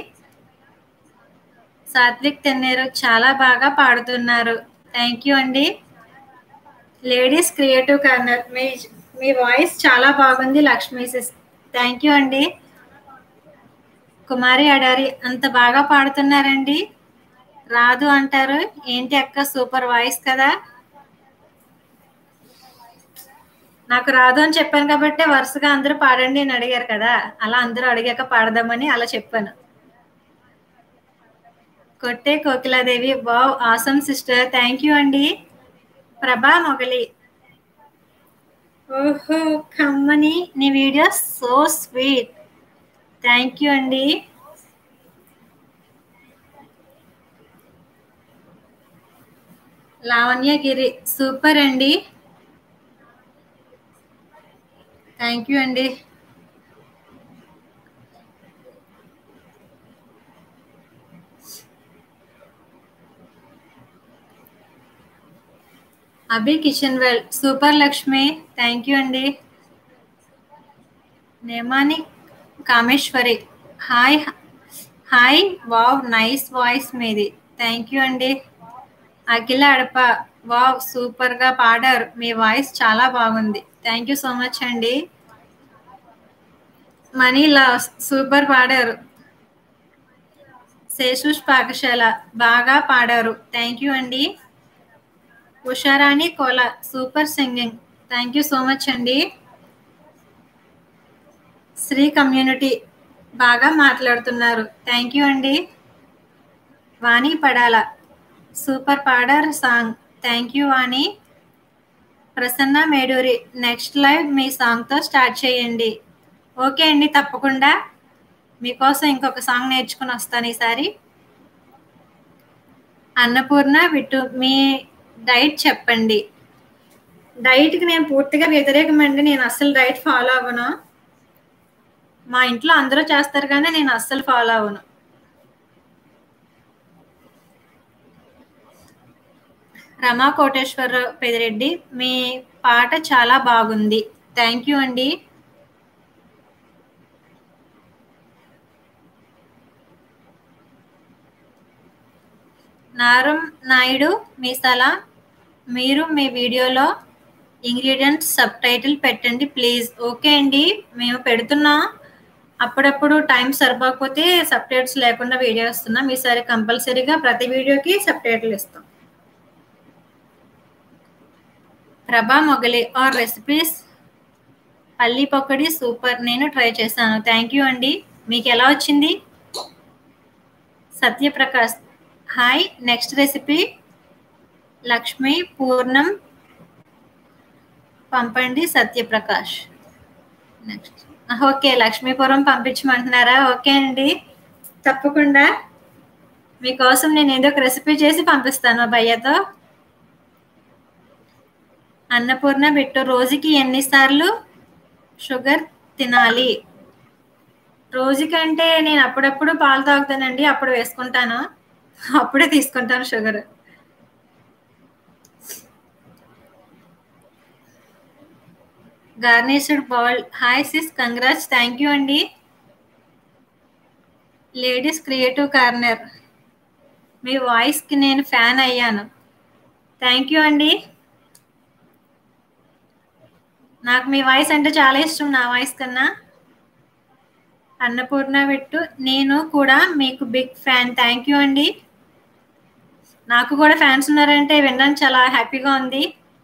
సాత్విక్ తెన్నేరు చాలా బాగా పాడుతున్నారు థ్యాంక్ యూ అండి లేడీస్ క్రియేటివ్ కార్నర్ మీ మీ వాయిస్ చాలా బాగుంది లక్ష్మీ సిస్ థ్యాంక్ యూ అండి కుమారి అడారి అంత బాగా పాడుతున్నారండి రాదు అంటారు ఏంటి అక్క సూపర్ వాయిస్ కదా నాకు రాదు అని చెప్పాను కాబట్టి వరుసగా అందరూ పాడండి అని అడిగారు కదా అలా అందరూ అడిగాక పాడదామని అలా చెప్పాను కొట్టే Kokiladevi wow awesome sister thank you అండి ప్రభా మొగలి ఓహో కమ్మని నీ video so sweet thank you అండి లావణ్యగిరి సూపర్ అండి థ్యాంక్ యూ అండి Abhi Kishan well super Lakshmi thank you అండి Nemani Kameswari hi hi wow nice voice మీది థ్యాంక్ యూ అండి అఖిల అడప వావ్ సూపర్గా పాడారు మీ వాయిస్ చాలా బాగుంది థ్యాంక్ యూ సో మచ్ అండి మనీలా సూపర్ పాడారు శేషుష్ పాకశాల బాగా పాడారు థ్యాంక్ యూ అండి Usharani Kola super singing thank you so much అండి శ్రీ కమ్యూనిటీ బాగా మాట్లాడుతున్నారు థ్యాంక్ యూ అండి వాణి పడాల సూపర్ పాడర్ song thank you Vani Prasanna Meduri next live మీ సాంగ్తో స్టార్ట్ చేయండి ఓకే అండి తప్పకుండా మీకోసం ఇంకొక సాంగ్ నేర్చుకుని వస్తాను ఈసారి అన్నపూర్ణ విట్టు మీ డైట్ చెప్పండి డైట్కి నేను పూర్తిగా వ్యతిరేకమండి నేను అస్సలు డైట్ ఫాలో అవ్వను మా ఇంట్లో అందరూ చేస్తారు కానీ నేను అస్సలు ఫాలో అవ్వను రమా కోటేశ్వరరావు పెదిరెడ్డి మీ పాట చాలా బాగుంది థ్యాంక్ యూ అండి నారం నాయుడు మీసాల మీరు మీ వీడియోలో ఇంగ్రీడియంట్స్ సబ్ టైటిల్ పెట్టండి ప్లీజ్ ఓకే అండి మేము పెడుతున్నాం అప్పుడప్పుడు టైం సరిపోకపోతే సబ్ టైటిల్స్ లేకుండా వీడియో ఇస్తున్నాం ఈసారి కంపల్సరీగా ప్రతి వీడియోకి సబ్ టైటిల్ ఇస్తాం ప్రభా మొగలి ఆర్ రెసిపీస్ పల్లి పక్కడి సూపర్ నేను ట్రై చేశాను థ్యాంక్ యూ అండి మీకు ఎలా వచ్చింది Satyaprakash hi next recipe Lakshmi పూర్ణం పంపండి సత్యప్రకాష్ నెక్స్ట్ ఓకే లక్ష్మీపురం పంపించమంటున్నారా ఓకే అండి తప్పకుండా మీకోసం నేను ఏదో ఒక రెసిపీ చేసి పంపిస్తాను మా భయ్యతో అన్నపూర్ణ బిట్టు రోజుకి ఎన్నిసార్లు షుగర్ తినాలి రోజుకంటే నేను అప్పుడప్పుడు పాలు తాగుతానండి అప్పుడు వేసుకుంటాను అప్పుడే తీసుకుంటాను sugar garnished bowl hi sis congrats thank you అండి లేడీస్ క్రియేటివ్ కార్నర్ మీ వాయిస్కి నేను ఫ్యాన్ అయ్యాను థ్యాంక్ యూ అండి నాకు మీ వాయిస్ అంటే చాలా ఇష్టం నా వాయిస్ కన్నా అన్నపూర్ణ పెట్టు నేను కూడా మీకు బిగ్ ఫ్యాన్ థ్యాంక్ యూ అండి నాకు కూడా ఫ్యాన్స్ ఉన్నారంటే వినడానికి చాలా హ్యాపీగా ఉంది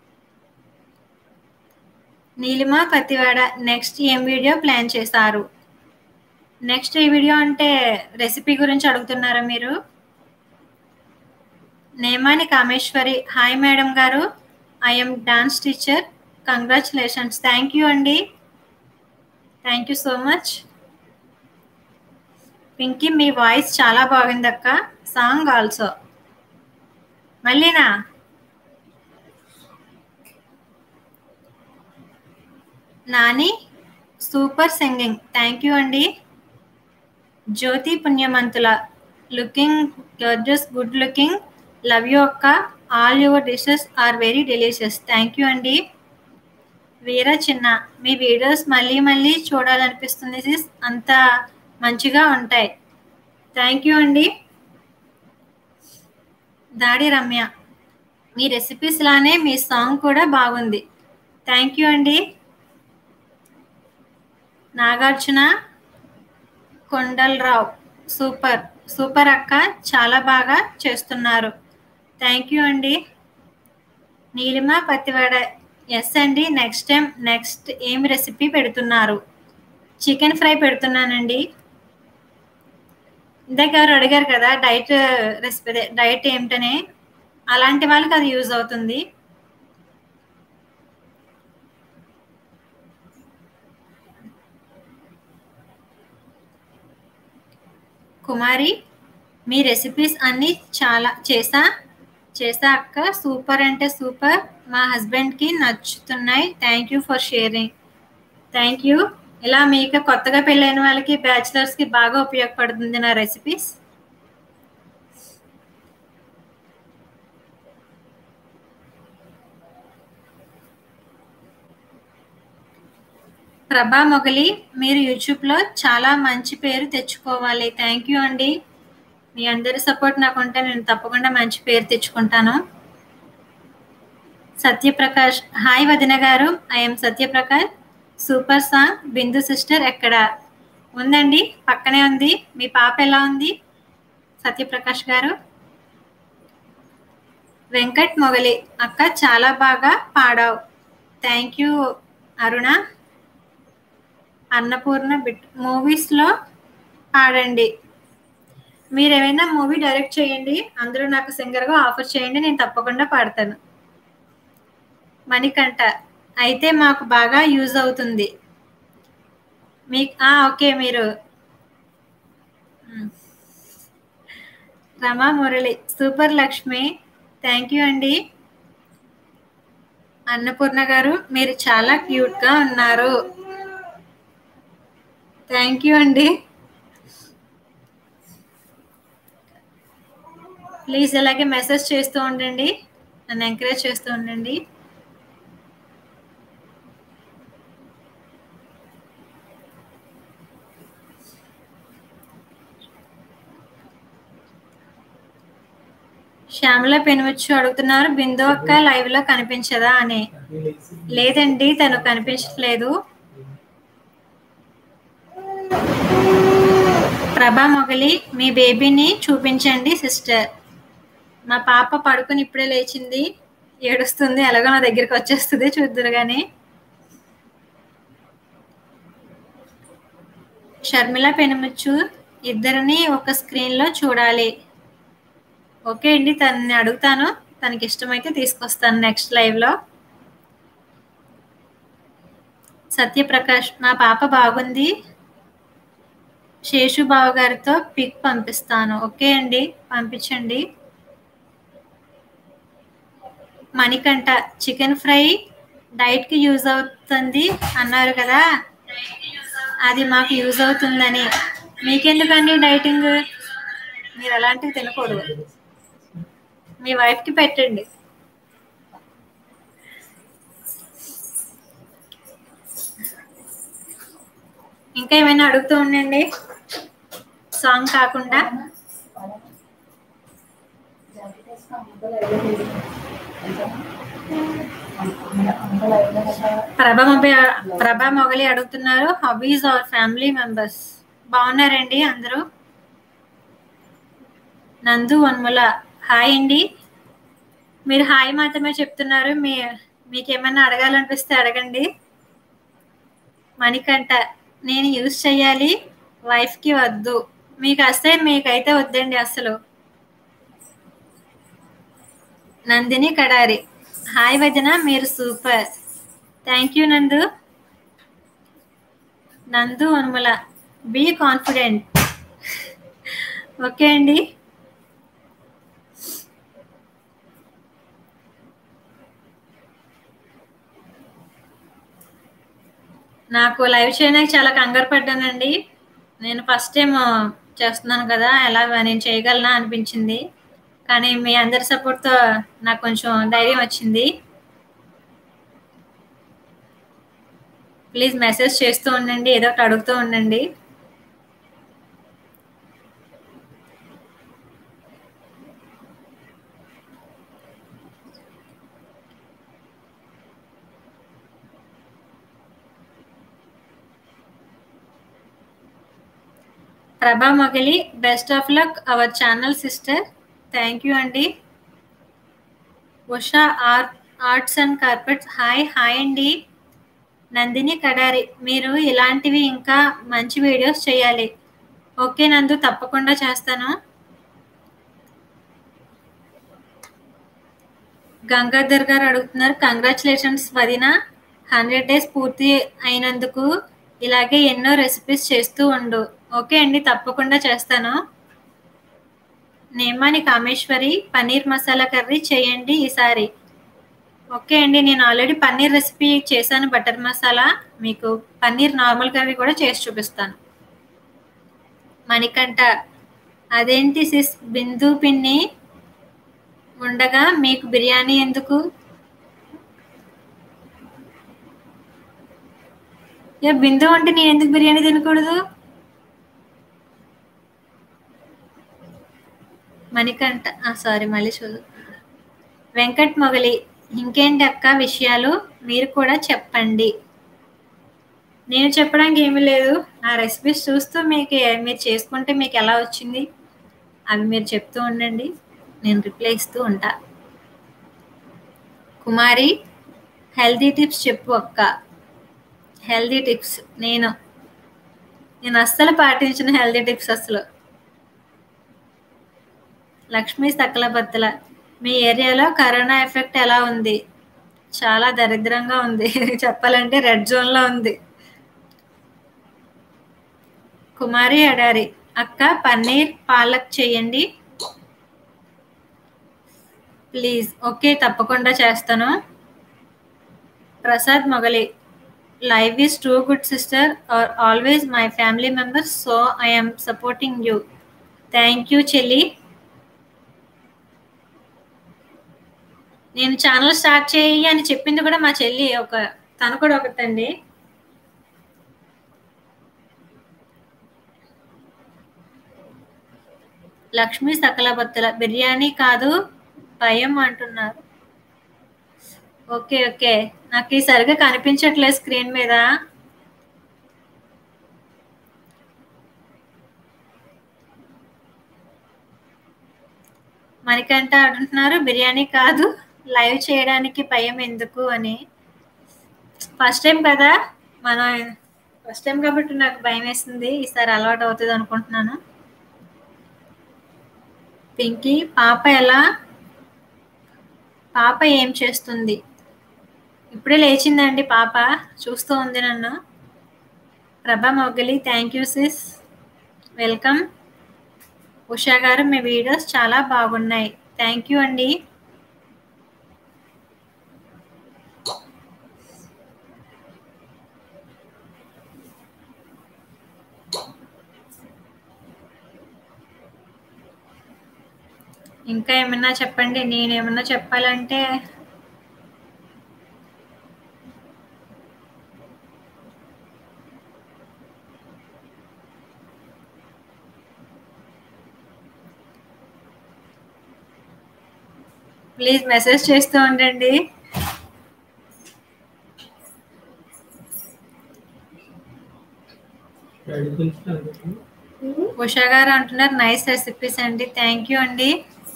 నీలిమ పత్తివాడ నెక్స్ట్ ఏం వీడియో ప్లాన్ చేశారు నెక్స్ట్ ఈ వీడియో అంటే రెసిపీ గురించి అడుగుతున్నారా మీరు నేమాని కామేశ్వరి హాయ్ మేడం గారు I'm dance teacher congratulations thank you అండి thank you so much Pinky మీ వాయిస్ చాలా బాగుంది అక్క సాంగ్ ఆల్సో మళ్ళీనా Nani super singing thank you అండి Jyothi Punyamanthula looking gorgeous good looking love you అక్క all your dishes are very delicious thank you అండి వీర చిన్న మీ వీడియోస్ మళ్ళీ మళ్ళీ చూడాలనిపిస్తుంది సిస్ అంత మంచిగా ఉంటాయి థ్యాంక్ యూ అండి దాడి రమ్య మీ రెసిపీస్ లానే మీ సాంగ్ కూడా బాగుంది థ్యాంక్ యూ అండి నాగార్జున కొండలరావు సూపర్ సూపర్ అక్క చాలా బాగా చేస్తున్నారు థ్యాంక్ యూ అండి నీలిమ పత్తివాడ ఎస్ అండి నెక్స్ట్ టైం నెక్స్ట్ ఏం రెసిపీ పెడుతున్నారు చికెన్ ఫ్రై పెడుతున్నానండి ఇందాక ఎవరు అడిగారు కదా డైట్ రెసిపీ డైట్ ఏమిటనే అలాంటి వాళ్ళకి అది యూజ్ అవుతుంది కుమారి మీ రెసిపీస్ అన్నీ చాలా చేసా చేసా అక్క సూపర్ అంటే సూపర్ మా హస్బెండ్కి నచ్చుతున్నాయి thank you for sharing thank you ఇలా మీకు కొత్తగా పెళ్ళైన వాళ్ళకి బ్యాచిలర్స్కి బాగా ఉపయోగపడుతుంది నా రెసిపీస్ ప్రభా మొగలి మీరు యూట్యూబ్లో చాలా మంచి పేరు తెచ్చుకోవాలి థ్యాంక్ యూ అండి మీ అందరి సపోర్ట్ నాకు ఉంటే నేను తప్పకుండా మంచి పేరు తెచ్చుకుంటాను సత్యప్రకాష్ హాయ్ వదిన గారు I'm Satyaprakash super song Bindu sister ఎక్కడ ఉందండి పక్కనే ఉంది మీ పాప ఎలా ఉంది సత్యప్రకాష్ గారు వెంకట్ మొగలి అక్క చాలా బాగా పాడావు thank you Aruna Annapurna bit మూవీస్లో పాడండి మీరు ఏమైనా మూవీ డైరెక్ట్ చేయండి అందరూ నాకు సింగర్గా ఆఫర్ చేయండి నేను తప్పకుండా పాడతాను మణికంఠ అయితే మాకు బాగా యూజ్ అవుతుంది మీకు ఓకే మీరు Rama Murali super Lakshmi thank you అండి అన్నపూర్ణ గారు మీరు చాలా క్యూట్గా ఉన్నారు థ్యాంక్ యూ అండి ప్లీజ్ ఇలాగే మెసేజ్ చేస్తూ ఉండండి నన్ను ఎంకరేజ్ చేస్తూ ఉండండి శ్యామల పెనువచ్చు అడుగుతున్నారు బిందు అక్క లైవ్ లో కనిపించదా అని లేదండి తను కనిపించట్లేదు ప్రభా మొగలి మీ బేబీని చూపించండి సిస్టర్ మా పాప పడుకుని ఇప్పుడే లేచింది ఏడుస్తుంది ఎలాగో నా దగ్గరికి వచ్చేస్తుంది చూద్దరు కానీ షర్మిల పెనుముచ్చు ఇద్దరిని ఒక స్క్రీన్లో చూడాలి ఓకే అండి తనని అడుగుతాను తనకి ఇష్టమైతే తీసుకొస్తాను నెక్స్ట్ లైవ్లో సత్యప్రకాష్ మా పాప బాగుంది శేషు బావ గారితో పిక్ పంపిస్తాను ఓకే అండి పంపించండి మణికంఠ చికెన్ ఫ్రై డైట్కి యూజ్ అవుతుంది అన్నారు కదా అది మాకు యూజ్ అవుతుందని మీకెందుకండి డైటింగ్ మీరు అలాంటివి తినకూడదు మీ వైఫ్కి పెట్టండి ఇంకా ఏమైనా అడుగుతూ ఉండండి సాంగ్ కాకుండా ప్రభా మొబై ప్రభా మొగలి అడుగుతున్నారు హబీస్ ఆర్ ఫ్యామిలీ మెంబర్స్ బాగున్నారండి అందరూ నందు వన్ముల హాయ్ అండి మీరు హాయ్ మాత్రమే చెప్తున్నారు మీ మీకు ఏమైనా అడగాలనిపిస్తే అడగండి మణికంఠ నేను యూజ్ చేయాలి వైఫ్కి వద్దు మీకు వస్తే మీకైతే వద్దండి అసలు నందిని కడారి హాయ్ వదిన మీరు సూపర్ థ్యాంక్ యూ నందు నందు అనుమల బీ కాన్ఫిడెంట్ ఓకే అండి నాకు లైవ్ చేయడానికి చాలా కంగారు పడ్డానండి నేను ఫస్ట్ టైం చేస్తున్నాను కదా ఎలా నేను చేయగలనా అనిపించింది కానీ మీ అందరి సపోర్ట్తో నాకు కొంచెం ధైర్యం వచ్చింది ప్లీజ్ మెసేజ్ చేస్తూ ఉండండి ఏదో ఒకటి అడుగుతూ ఉండండి Prabha Mogali best of luck our channel sister thank you అండి Usha art arts and carpets hi hi అండి నందిని కడారి మీరు ఇలాంటివి ఇంకా మంచి వీడియోస్ చేయాలి ఓకే నందు తప్పకుండా చేస్తాను గంగాధర్ గారు అడుగుతున్నారు కంగ్రాచులేషన్స్ వదిన హండ్రెడ్ డేస్ పూర్తి అయినందుకు ఇలాగే ఎన్నో రెసిపీస్ చేస్తూ ఉండు ఓకే అండి తప్పకుండా చేస్తాను నేమాని కామేశ్వరి పన్నీర్ మసాలా కర్రీ చేయండి ఈసారి ఓకే అండి నేను ఆల్రెడీ పన్నీర్ రెసిపీ చేశాను బటర్ మసాలా మీకు పన్నీర్ నార్మల్ కర్రీ కూడా చేసి చూపిస్తాను మణికంఠ అదేంటి సిస్ బిందు పిన్ని ఉండగా మీకు బిర్యానీ ఎందుకు ఏ బిందు అంటే నేను ఎందుకు బిర్యానీ తినకూడదు మణికంఠ సారీ మళ్ళీ చదువు వెంకట్ మొగలి ఇంకేంటి అక్క విషయాలు మీరు కూడా చెప్పండి నేను చెప్పడానికి ఏమీ లేదు నా రెసిపీస్ చూస్తూ మీకు మీరు చేసుకుంటే మీకు ఎలా వచ్చింది అవి మీరు చెప్తూ ఉండండి నేను రిప్లై ఇస్తూ ఉంటా కుమారి హెల్దీ టిప్స్ చెప్పు అక్క హెల్దీ టిప్స్ నేను నేను అస్సలు పాటించిన హెల్దీ టిప్స్ అసలు లక్ష్మీ సకలబత్తల మీ ఏరియాలో కరోనా ఎఫెక్ట్ ఎలా ఉంది చాలా దరిద్రంగా ఉంది చెప్పాలంటే రెడ్ జోన్లో ఉంది కుమారి అడారి అక్క పన్నీర్ పాలక్ చేయండి ప్లీజ్ ఓకే తప్పకుండా చేస్తాను Prasad Mogali live is too good sister are always my family members so I'm supporting you thank you చెల్లి నేను ఛానల్ స్టార్ట్ చేయి అని చెప్పింది కూడా మా చెల్లి ఒక తను కూడా ఒకటండి లక్ష్మీ సకలబత్తుల బిర్యానీ కాదు భయం అంటున్నారు ఓకే ఓకే నాకు ఈ సరిగా కనిపించట్లేదు స్క్రీన్ మీద మణికంట అంటున్నారు బిర్యానీ కాదు లైవ్ చేయడానికి భయం ఎందుకు అని ఫస్ట్ టైం కదా మనం ఫస్ట్ టైం కాబట్టి నాకు భయం వేస్తుంది ఈసారి అలవాటు అవుతుంది అనుకుంటున్నాను పింకీ పాప ఎలా పాప ఏం చేస్తుంది ఇప్పుడే లేచిందండి పాప చూస్తూ ఉంది నన్ను Prabha Mogali thank you sis welcome Usha గారు మీ వీడియోస్ చాలా బాగున్నాయి థ్యాంక్ యూ అండి ఇంకా ఏమన్నా చెప్పండి నేనేమన్నా చెప్పాలంటే ప్లీజ్ మెసేజ్ చేస్తూ ఉండండి ఉషా గారు అంటున్నారు నైస్ రెసిపీస్ అండి థ్యాంక్ యూ అండి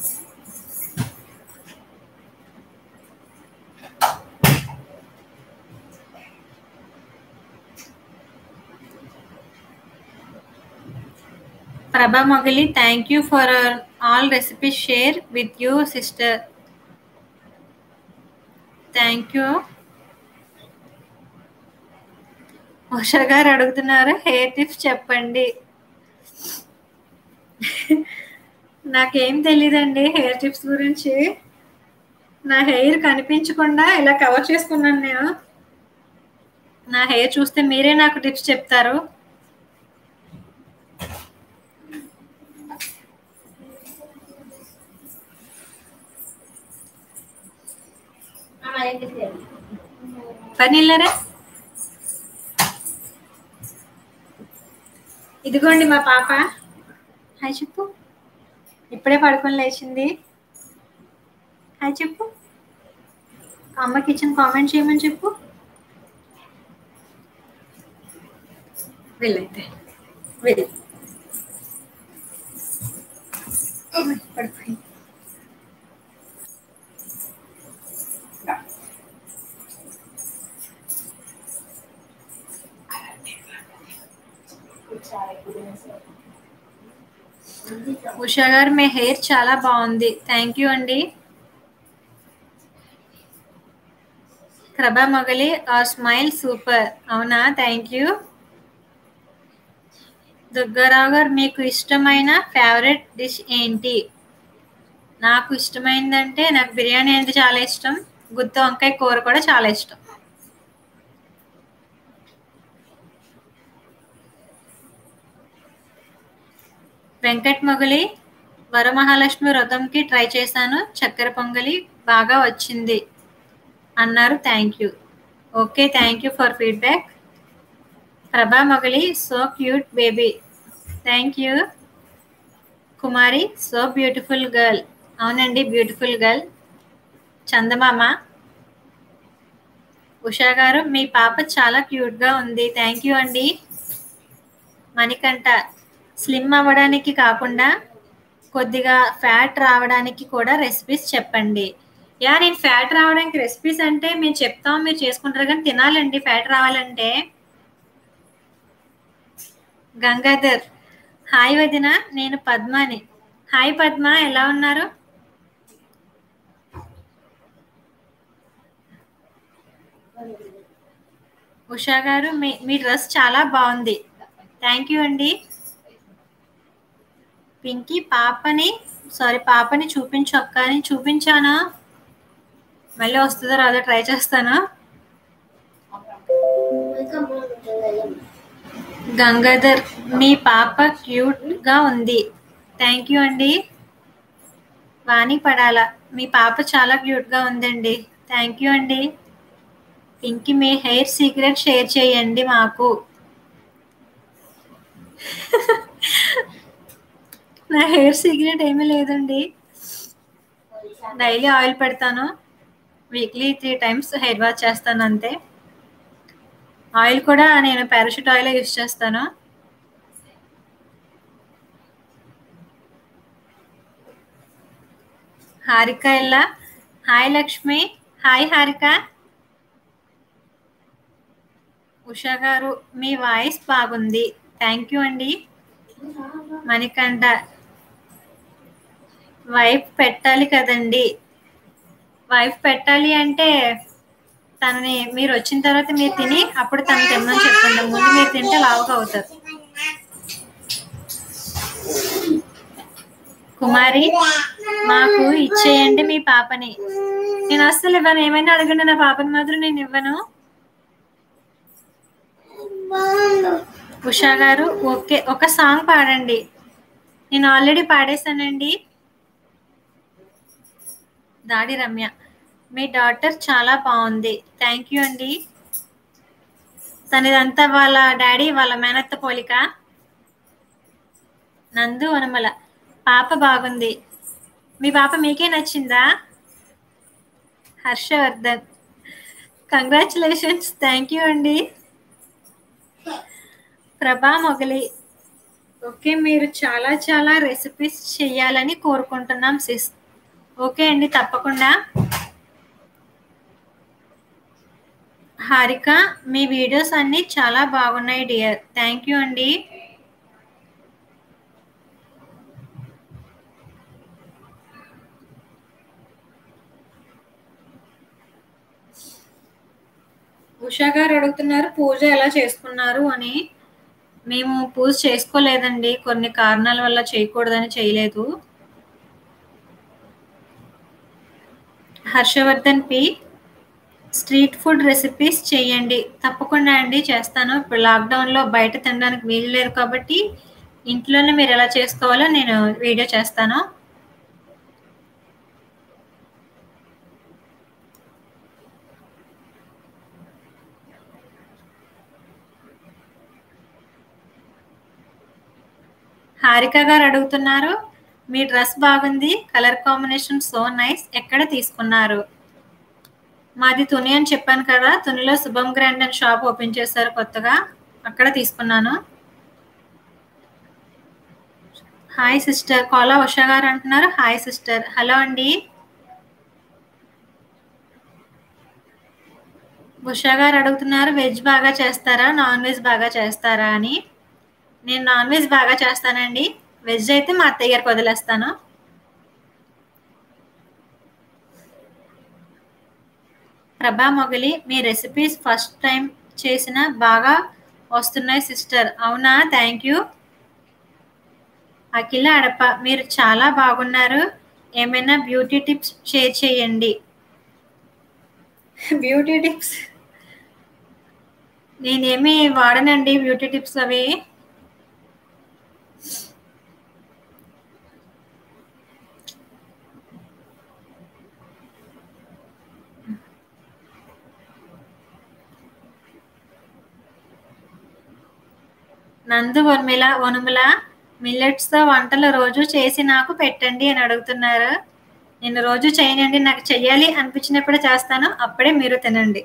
Prabha Mogali thank you for all recipes share with you sister thank you Usha గారు అడుగుతున్నారు హెయిర్ టిప్స్ చెప్పండి నాకేం తెలీదండి హెయిర్ టిప్స్ గురించి నా హెయిర్ కనిపించకుండా ఇలా కవర్ చేసుకున్నాను నేను నా హెయిర్ చూస్తే మీరే నాకు టిప్స్ చెప్తారు పనిల్లరా ఇదిగోండి మా పాప హాయ్ చెప్పు ఇప్పుడే పడుకొని లేచింది హాయ్ చెప్పు అమ్మ కిచెన్ కామెంట్ చేయమని చెప్పు వెళ్ళైతే వెళ్ళి పడిపోయింది ఉషా గారు మీ హెయిర్ చాలా బాగుంది థ్యాంక్ యూ అండి Prabha Mogali your smile super అవునా థ్యాంక్ యూ దుర్గారావు గారు మీకు ఇష్టమైన ఫేవరెట్ డిష్ ఏంటి నాకు ఇష్టమైందంటే నాకు బిర్యానీ అంటే చాలా ఇష్టం గుత్తి వంకాయ కూర కూడా చాలా ఇష్టం వెంకట్ మొగలి వరమహాలక్ష్మి వ్రతంకి ట్రై చేశాను చక్కెర పొంగలి బాగా వచ్చింది అన్నారు thank you okay thank you for feedback Prabha Mogali so cute baby thank you Kumari so beautiful girl అవునండి బ్యూటిఫుల్ గర్ల్ చందమామ ఉషా గారు మీ పాప చాలా క్యూట్గా ఉంది థ్యాంక్ యూ అండి మణికంఠ స్లిమ్ అవ్వడానికి కాకుండా కొద్దిగా ఫ్యాట్ రావడానికి కూడా రెసిపీస్ చెప్పండి యా నేను ఫ్యాట్ రావడానికి రెసిపీస్ అంటే మేము చెప్తాం మీరు చేసుకుంటారు కానీ తినాలండి ఫ్యాట్ రావాలంటే గంగాధర్ హాయ్ వదిన నేను పద్మాని హాయ్ పద్మ ఎలా ఉన్నారు ఉషా గారు మీ మీ డ్రెస్ చాలా బాగుంది థ్యాంక్ యూ అండి పింకీ పాపని సారీ పాపని చూపించు అక్క అని చూపించానా మళ్ళీ వస్తుందో రాదో ట్రై చేస్తాను గంగాధర్ మీ పాప క్యూట్ గా ఉంది థ్యాంక్ యూ అండి వాణి పడాల మీ పాప చాలా క్యూట్ గా ఉందండి థ్యాంక్ యూ అండి పింకీ మీ హెయిర్ సీక్రెట్ షేర్ చేయండి మాకు నా హెయిర్ సీక్రెట్ ఏమీ లేదండి డైలీ ఆయిల్ పెడతాను weekly three times hair wash చేస్తాను అంతే ఆయిల్ కూడా నేను పారాషూట్ ఆయిల్ యూస్ చేస్తాను హారిక ఎలా హాయ్ లక్ష్మి హాయ్ హారిక ఉషా గారు మీ వాయిస్ బాగుంది థ్యాంక్ యూ అండి మణికంఠ వైఫ్ పెట్టాలి కదండి వైఫ్ పెట్టాలి అంటే తనని మీరు వచ్చిన తర్వాత మీరు తిని అప్పుడు తను తినమని చెప్పండి ముందు మీరు తింటే లావుగా అవుతారు కుమారి మాకు ఇచ్చేయండి మీ పాపని నేను అస్సలు ఇవ్వను ఏమైనా అడగండి నా పాపని మాత్రం నేను ఇవ్వను ఉషా గారు ఓకే ఒక సాంగ్ పాడండి నేను ఆల్రెడీ పాడేశానండి దాడి రమ్య మీ డాటర్ చాలా బాగుంది థ్యాంక్ యూ అండి తనదంతా వాళ్ళ డాడీ వాళ్ళ మేనత్త పోలిక నందు వనమల పాప బాగుంది మీ పాప మీకే నచ్చిందా హర్షవర్ధన్ కంగ్రాచులేషన్స్ థ్యాంక్ యూ అండి ప్రభా మొగలి ఓకే మీరు చాలా చాలా రెసిపీస్ చేయాలని కోరుకుంటున్నాం సిస్ ఓకే అండి తప్పకుండా హారిక మీ వీడియోస్ అన్నీ చాలా బాగున్నాయి డియర్ థ్యాంక్ యూ అండి ఉషా గారు అడుగుతున్నారు పూజ ఎలా చేసుకున్నారు అని మేము పూజ చేసుకోలేదండి కొన్ని కారణాల వల్ల చేయకూడదని చేయలేదు Harshavardhan P street food recipes చేయండి తప్పకుండా అండి చేస్తాను ఇప్పుడు లాక్డౌన్లో బయట తినడానికి వీలు లేదు కాబట్టి ఇంట్లోనే మీరు ఎలా చేసుకోవాలో నేను వీడియో చేస్తాను హారిక గారు అడుగుతున్నారు మీ డ్రెస్ బాగుంది కలర్ కాంబినేషన్ సో నైస్ ఎక్కడ తీసుకున్నారు మాది తుని అని చెప్పాను కదా తునిలో శుభం గ్రాండ్ అని షాప్ ఓపెన్ చేశారు కొత్తగా అక్కడ తీసుకున్నాను హాయ్ సిస్టర్ కోలా ఉషా గారు అంటున్నారు హాయ్ సిస్టర్ హలో అండి ఉషా గారు అడుగుతున్నారు వెజ్ బాగా చేస్తారా నాన్ వెజ్ బాగా చేస్తారా అని నేను నాన్ వెజ్ బాగా చేస్తానండి వెజ్ అయితే మా అత్తయ్య గారికి వదిలేస్తాను ప్రభా మొగలి మీ రెసిపీస్ ఫస్ట్ టైం చేసిన బాగా వస్తున్నాయి సిస్టర్ అవునా థ్యాంక్ యూ అఖిల అడప మీరు చాలా బాగున్నారు ఏమైనా బ్యూటీ టిప్స్ షేర్ చేయండి బ్యూటీ టిప్స్ నేనేమి వాడనండి బ్యూటీ టిప్స్ అవి నందు ఉర్మిళ వనుముల మిల్లెట్స్తో వంటలు రోజు చేసి నాకు పెట్టండి అని అడుగుతున్నారు నేను రోజు చేయనండి నాకు చెయ్యాలి అనిపించినప్పుడే చేస్తాను అప్పుడే మీరు తినండి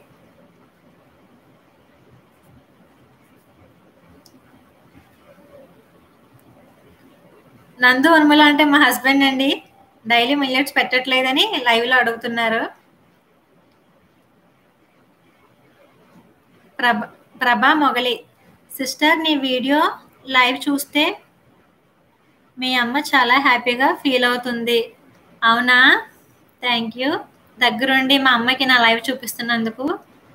నందు ఉర్మిళ అంటే మా హస్బెండ్ అండి డైలీ మిల్లెట్స్ పెట్టట్లేదని లైవ్లో అడుగుతున్నారు ప్రభ ప్రభా మొగలి సిస్టర్ నీ వీడియో లైవ్ చూస్తే మీ అమ్మ చాలా హ్యాపీగా ఫీల్ అవుతుంది అవునా థ్యాంక్ యూ దగ్గరుండి మా అమ్మకి నా లైవ్ చూపిస్తున్నందుకు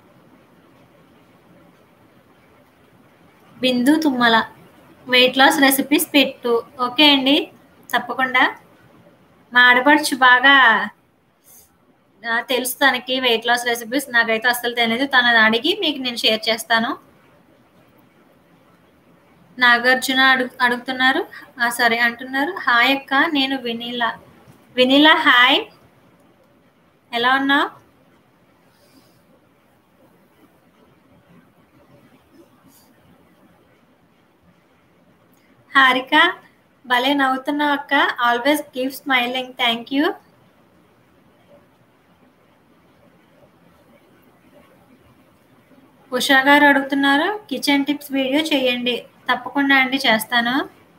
Bindu Thummala weight loss recipes పెట్టు ఓకే అండి తప్పకుండా మా ఆడపడుచు బాగా ఆ, తెలుసు తనకి వెయిట్ లాస్ రెసిపీస్ నాకైతే అస్సలు తెలియదు తనని అడిగి మీకు నేను షేర్ చేస్తాను నాగార్జున అడుగు అడుగుతున్నారు ఆ, సరే అంటున్నారు హాయ్ అక్క నేను వినీలా వినీలా హాయ్ ఎలా ఉన్నావు హారిక భలే నవ్వుతున్నావు అక్క always keep smiling thank you Usha గారు అడుగుతున్నారు కిచెన్ టిప్స్ వీడియో చేయండి తప్పకుండా అండి చేస్తాను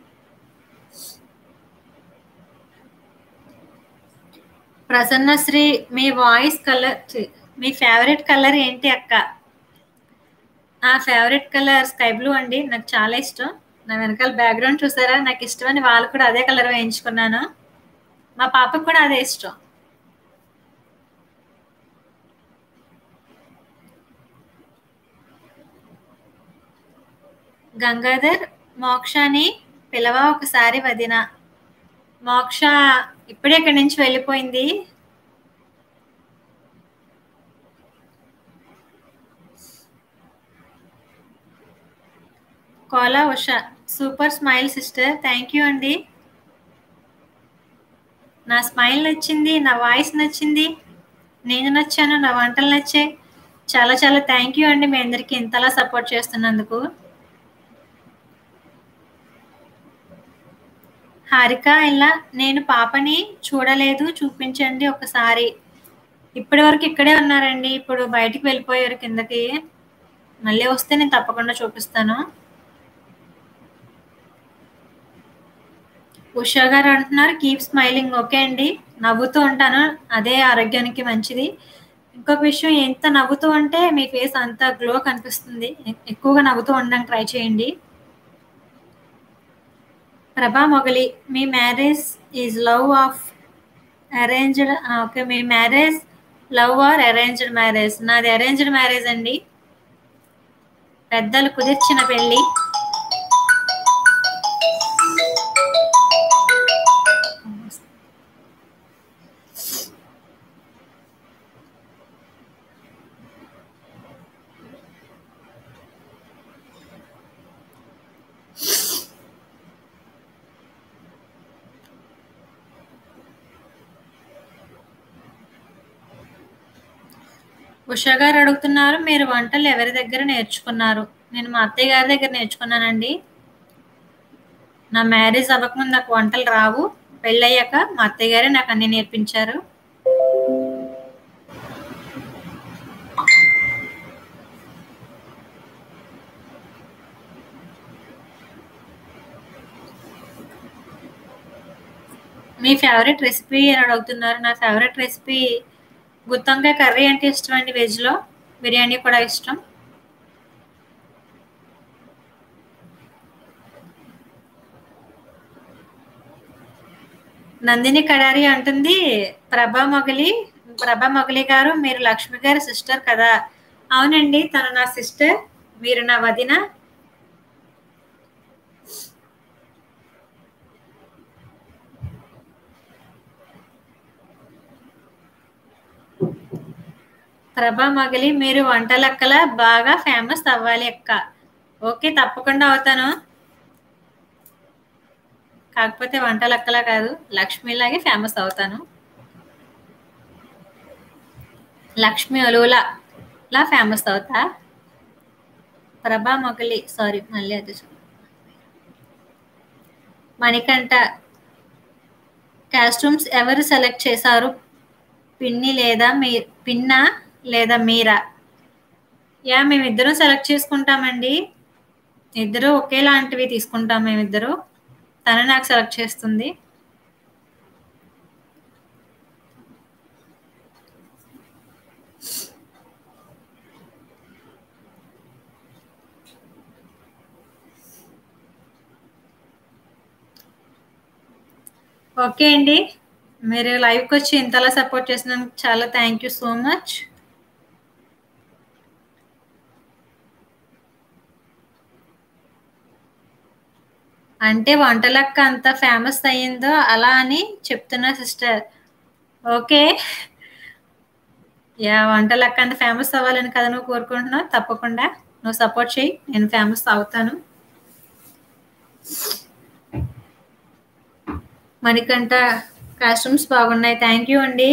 ప్రసన్నశ్రీ మీ వాయిస్ కలర్ ఛీ, మీ ఫేవరెట్ కలర్ ఏంటి అక్క నా ఫేవరెట్ కలర్ స్కై బ్లూ అండి నాకు చాలా ఇష్టం నా వెనకాల బ్యాక్గ్రౌండ్ చూసారా నాకు ఇష్టమని వాళ్ళు కూడా అదే కలర్ వేయించుకున్నాను మా పాపకు కూడా అదే ఇష్టం గంగాధర్ మోక్షని పిలవ ఒకసారి వదిన మోక్ష ఇప్పుడే ఇక్కడి నుంచి వెళ్ళిపోయింది Kola Usha super smile sister thank you అండి నా స్మైల్ నచ్చింది నా వాయిస్ నచ్చింది నేను నచ్చాను నా వంటలు నచ్చాయి చాలా చాలా థ్యాంక్ యూ అండి మీ అందరికీ ఇంతలా సపోర్ట్ చేస్తున్నందుకు హారిక ఇలా నేను పాపని చూడలేదు చూపించండి ఒకసారి ఇప్పటి వరకు ఇక్కడే ఉన్నారండి ఇప్పుడు బయటికి వెళ్ళిపోయారు కిందకి మళ్ళీ వస్తే నేను తప్పకుండా చూపిస్తాను ఉషా గారు అంటున్నారు కీప్ స్మైలింగ్ ఓకే అండి నవ్వుతూ ఉంటాను అదే ఆరోగ్యానికి మంచిది ఇంకొక విషయం ఎంత నవ్వుతూ ఉంటే మీ ఫేస్ అంత గ్లో కనిపిస్తుంది ఎ- ఎక్కువగా నవ్వుతూ ఉండడానికి ట్రై చేయండి ప్రభా మొగలి మీ marriage is love of arranged okay మీ marriage love or arranged marriage నాది అరేంజ్డ్ మ్యారేజ్ అండి పెద్దలు కుదిర్చిన పెళ్ళి ఉషా గారు అడుగుతున్నారు మీరు వంటలు ఎవరి దగ్గర నేర్చుకున్నారు నేను మా అత్తయ్య గారి దగ్గర నేర్చుకున్నానండి నా మ్యారేజ్ అవ్వకముందు నాకు వంటలు రావు పెళ్ళయ్యాక మా అత్తయ్య గారే నాకు అన్ని నేర్పించారు మీ ఫేవరెట్ రెసిపీ అని అడుగుతున్నారు నా ఫేవరెట్ రెసిపీ గుత్తొంకాయ కర్రీ అంటే ఇష్టం అండి వెజ్లో బిర్యానీ కూడా ఇష్టం నందిని కడారి అంటుంది ప్రభా మొగలి ప్రభా మొగలి గారు మీరు లక్ష్మి గారి సిస్టర్ కదా అవునండి తను నా సిస్టర్ మీరు నా వదిన ప్రభా మొగలి మీరు వంటలక్కల బాగా ఫేమస్ అవ్వాలి అక్క ఓకే తప్పకుండా అవుతాను కాకపోతే వంటలక్కలా కాదు లక్ష్మిలాగే ఫేమస్ అవుతాను లక్ష్మి ఒలువులా లా ఫేమస్ అవుతా ప్రభా మొగలి సారీ మళ్ళీ అది చూ- మణికంఠ కాస్ట్యూమ్స్ ఎవరు సెలెక్ట్ చేశారు పిన్ని లేదా మీ పిన్నా లేదా మీరా యా మేమిద్దరం సెలెక్ట్ చేసుకుంటామండి ఇద్దరు ఒకేలాంటివి తీసుకుంటాం మేమిద్దరు తను నాకు సెలెక్ట్ చేస్తుంది ఓకే అండి మీరు లైవ్కి వచ్చి ఇంతలా సపోర్ట్ చేసినందుకు చాలా థ్యాంక్ యూ సో మచ్ అంటే వంటలక్క అంత ఫేమస్ అయ్యిందో అలా అని చెప్తున్నా సిస్టర్ ఓకే యా వంటలక్క అంత ఫేమస్ అవ్వాలని కదా నువ్వు కోరుకుంటున్నావు తప్పకుండా నువ్వు సపోర్ట్ చేయి నేను ఫేమస్ అవుతాను మణికంఠ కాస్ట్యూమ్స్ బాగున్నాయి థ్యాంక్ యూ అండి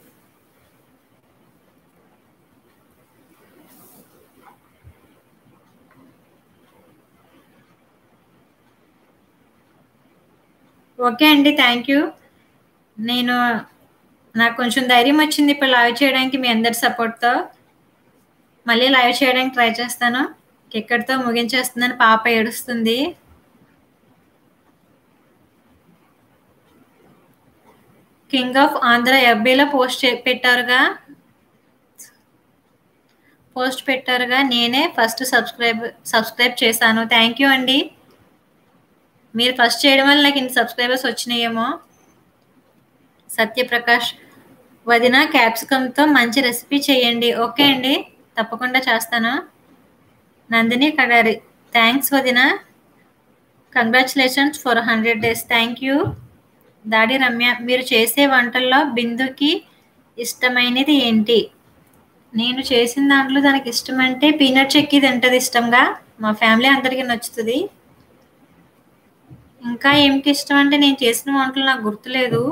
ఓకే అండి థ్యాంక్ యూ నేను నాకు కొంచెం ధైర్యం వచ్చింది ఇప్పుడు లైవ్ చేయడానికి మీ అందరి సపోర్ట్తో మళ్ళీ లైవ్ చేయడానికి ట్రై చేస్తాను ఇక్కడితో ముగించేస్తుందని పాప ఏడుస్తుంది కింగ్ ఆఫ్ ఆంధ్ర ఎఫ్బీలో పోస్ట్ చే- పెట్టారుగా పోస్ట్ పెట్టారుగా నేనే ఫస్ట్ సబ్స్క్రైబ్ సబ్స్క్రైబ్ చేశాను థ్యాంక్ యూ అండి మీరు ఫస్ట్ చేయడం వల్ల నాకు ఇన్ని సబ్స్క్రైబర్స్ వచ్చినాయేమో సత్యప్రకాష్ వదిన క్యాప్సికమ్తో మంచి రెసిపీ చేయండి ఓకే అండి తప్పకుండా చేస్తాను నందిని కడారి థ్యాంక్స్ వదిన congratulations for hundred days thank you Dadi Ramya మీరు చేసే వంటల్లో బిందుకి ఇష్టమైనది ఏంటి నేను చేసిన దాంట్లో దానికి ఇష్టం అంటే పీనట్ చెక్కి తింటది ఇష్టంగా మా ఫ్యామిలీ అందరికీ నచ్చుతుంది ఇంకా ఏమిటి ఇష్టం అంటే నేను చేసిన వంటలు నాకు గుర్తులేదు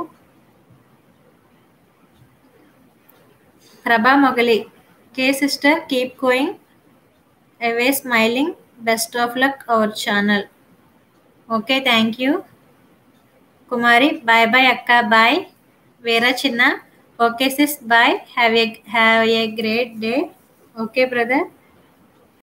Prabha Mogali K sister keep going అవే smiling best of luck our channel okay thank you Kumari bye bye అక్క bye Vera Chinna okay sis bye have a have a great day okay brother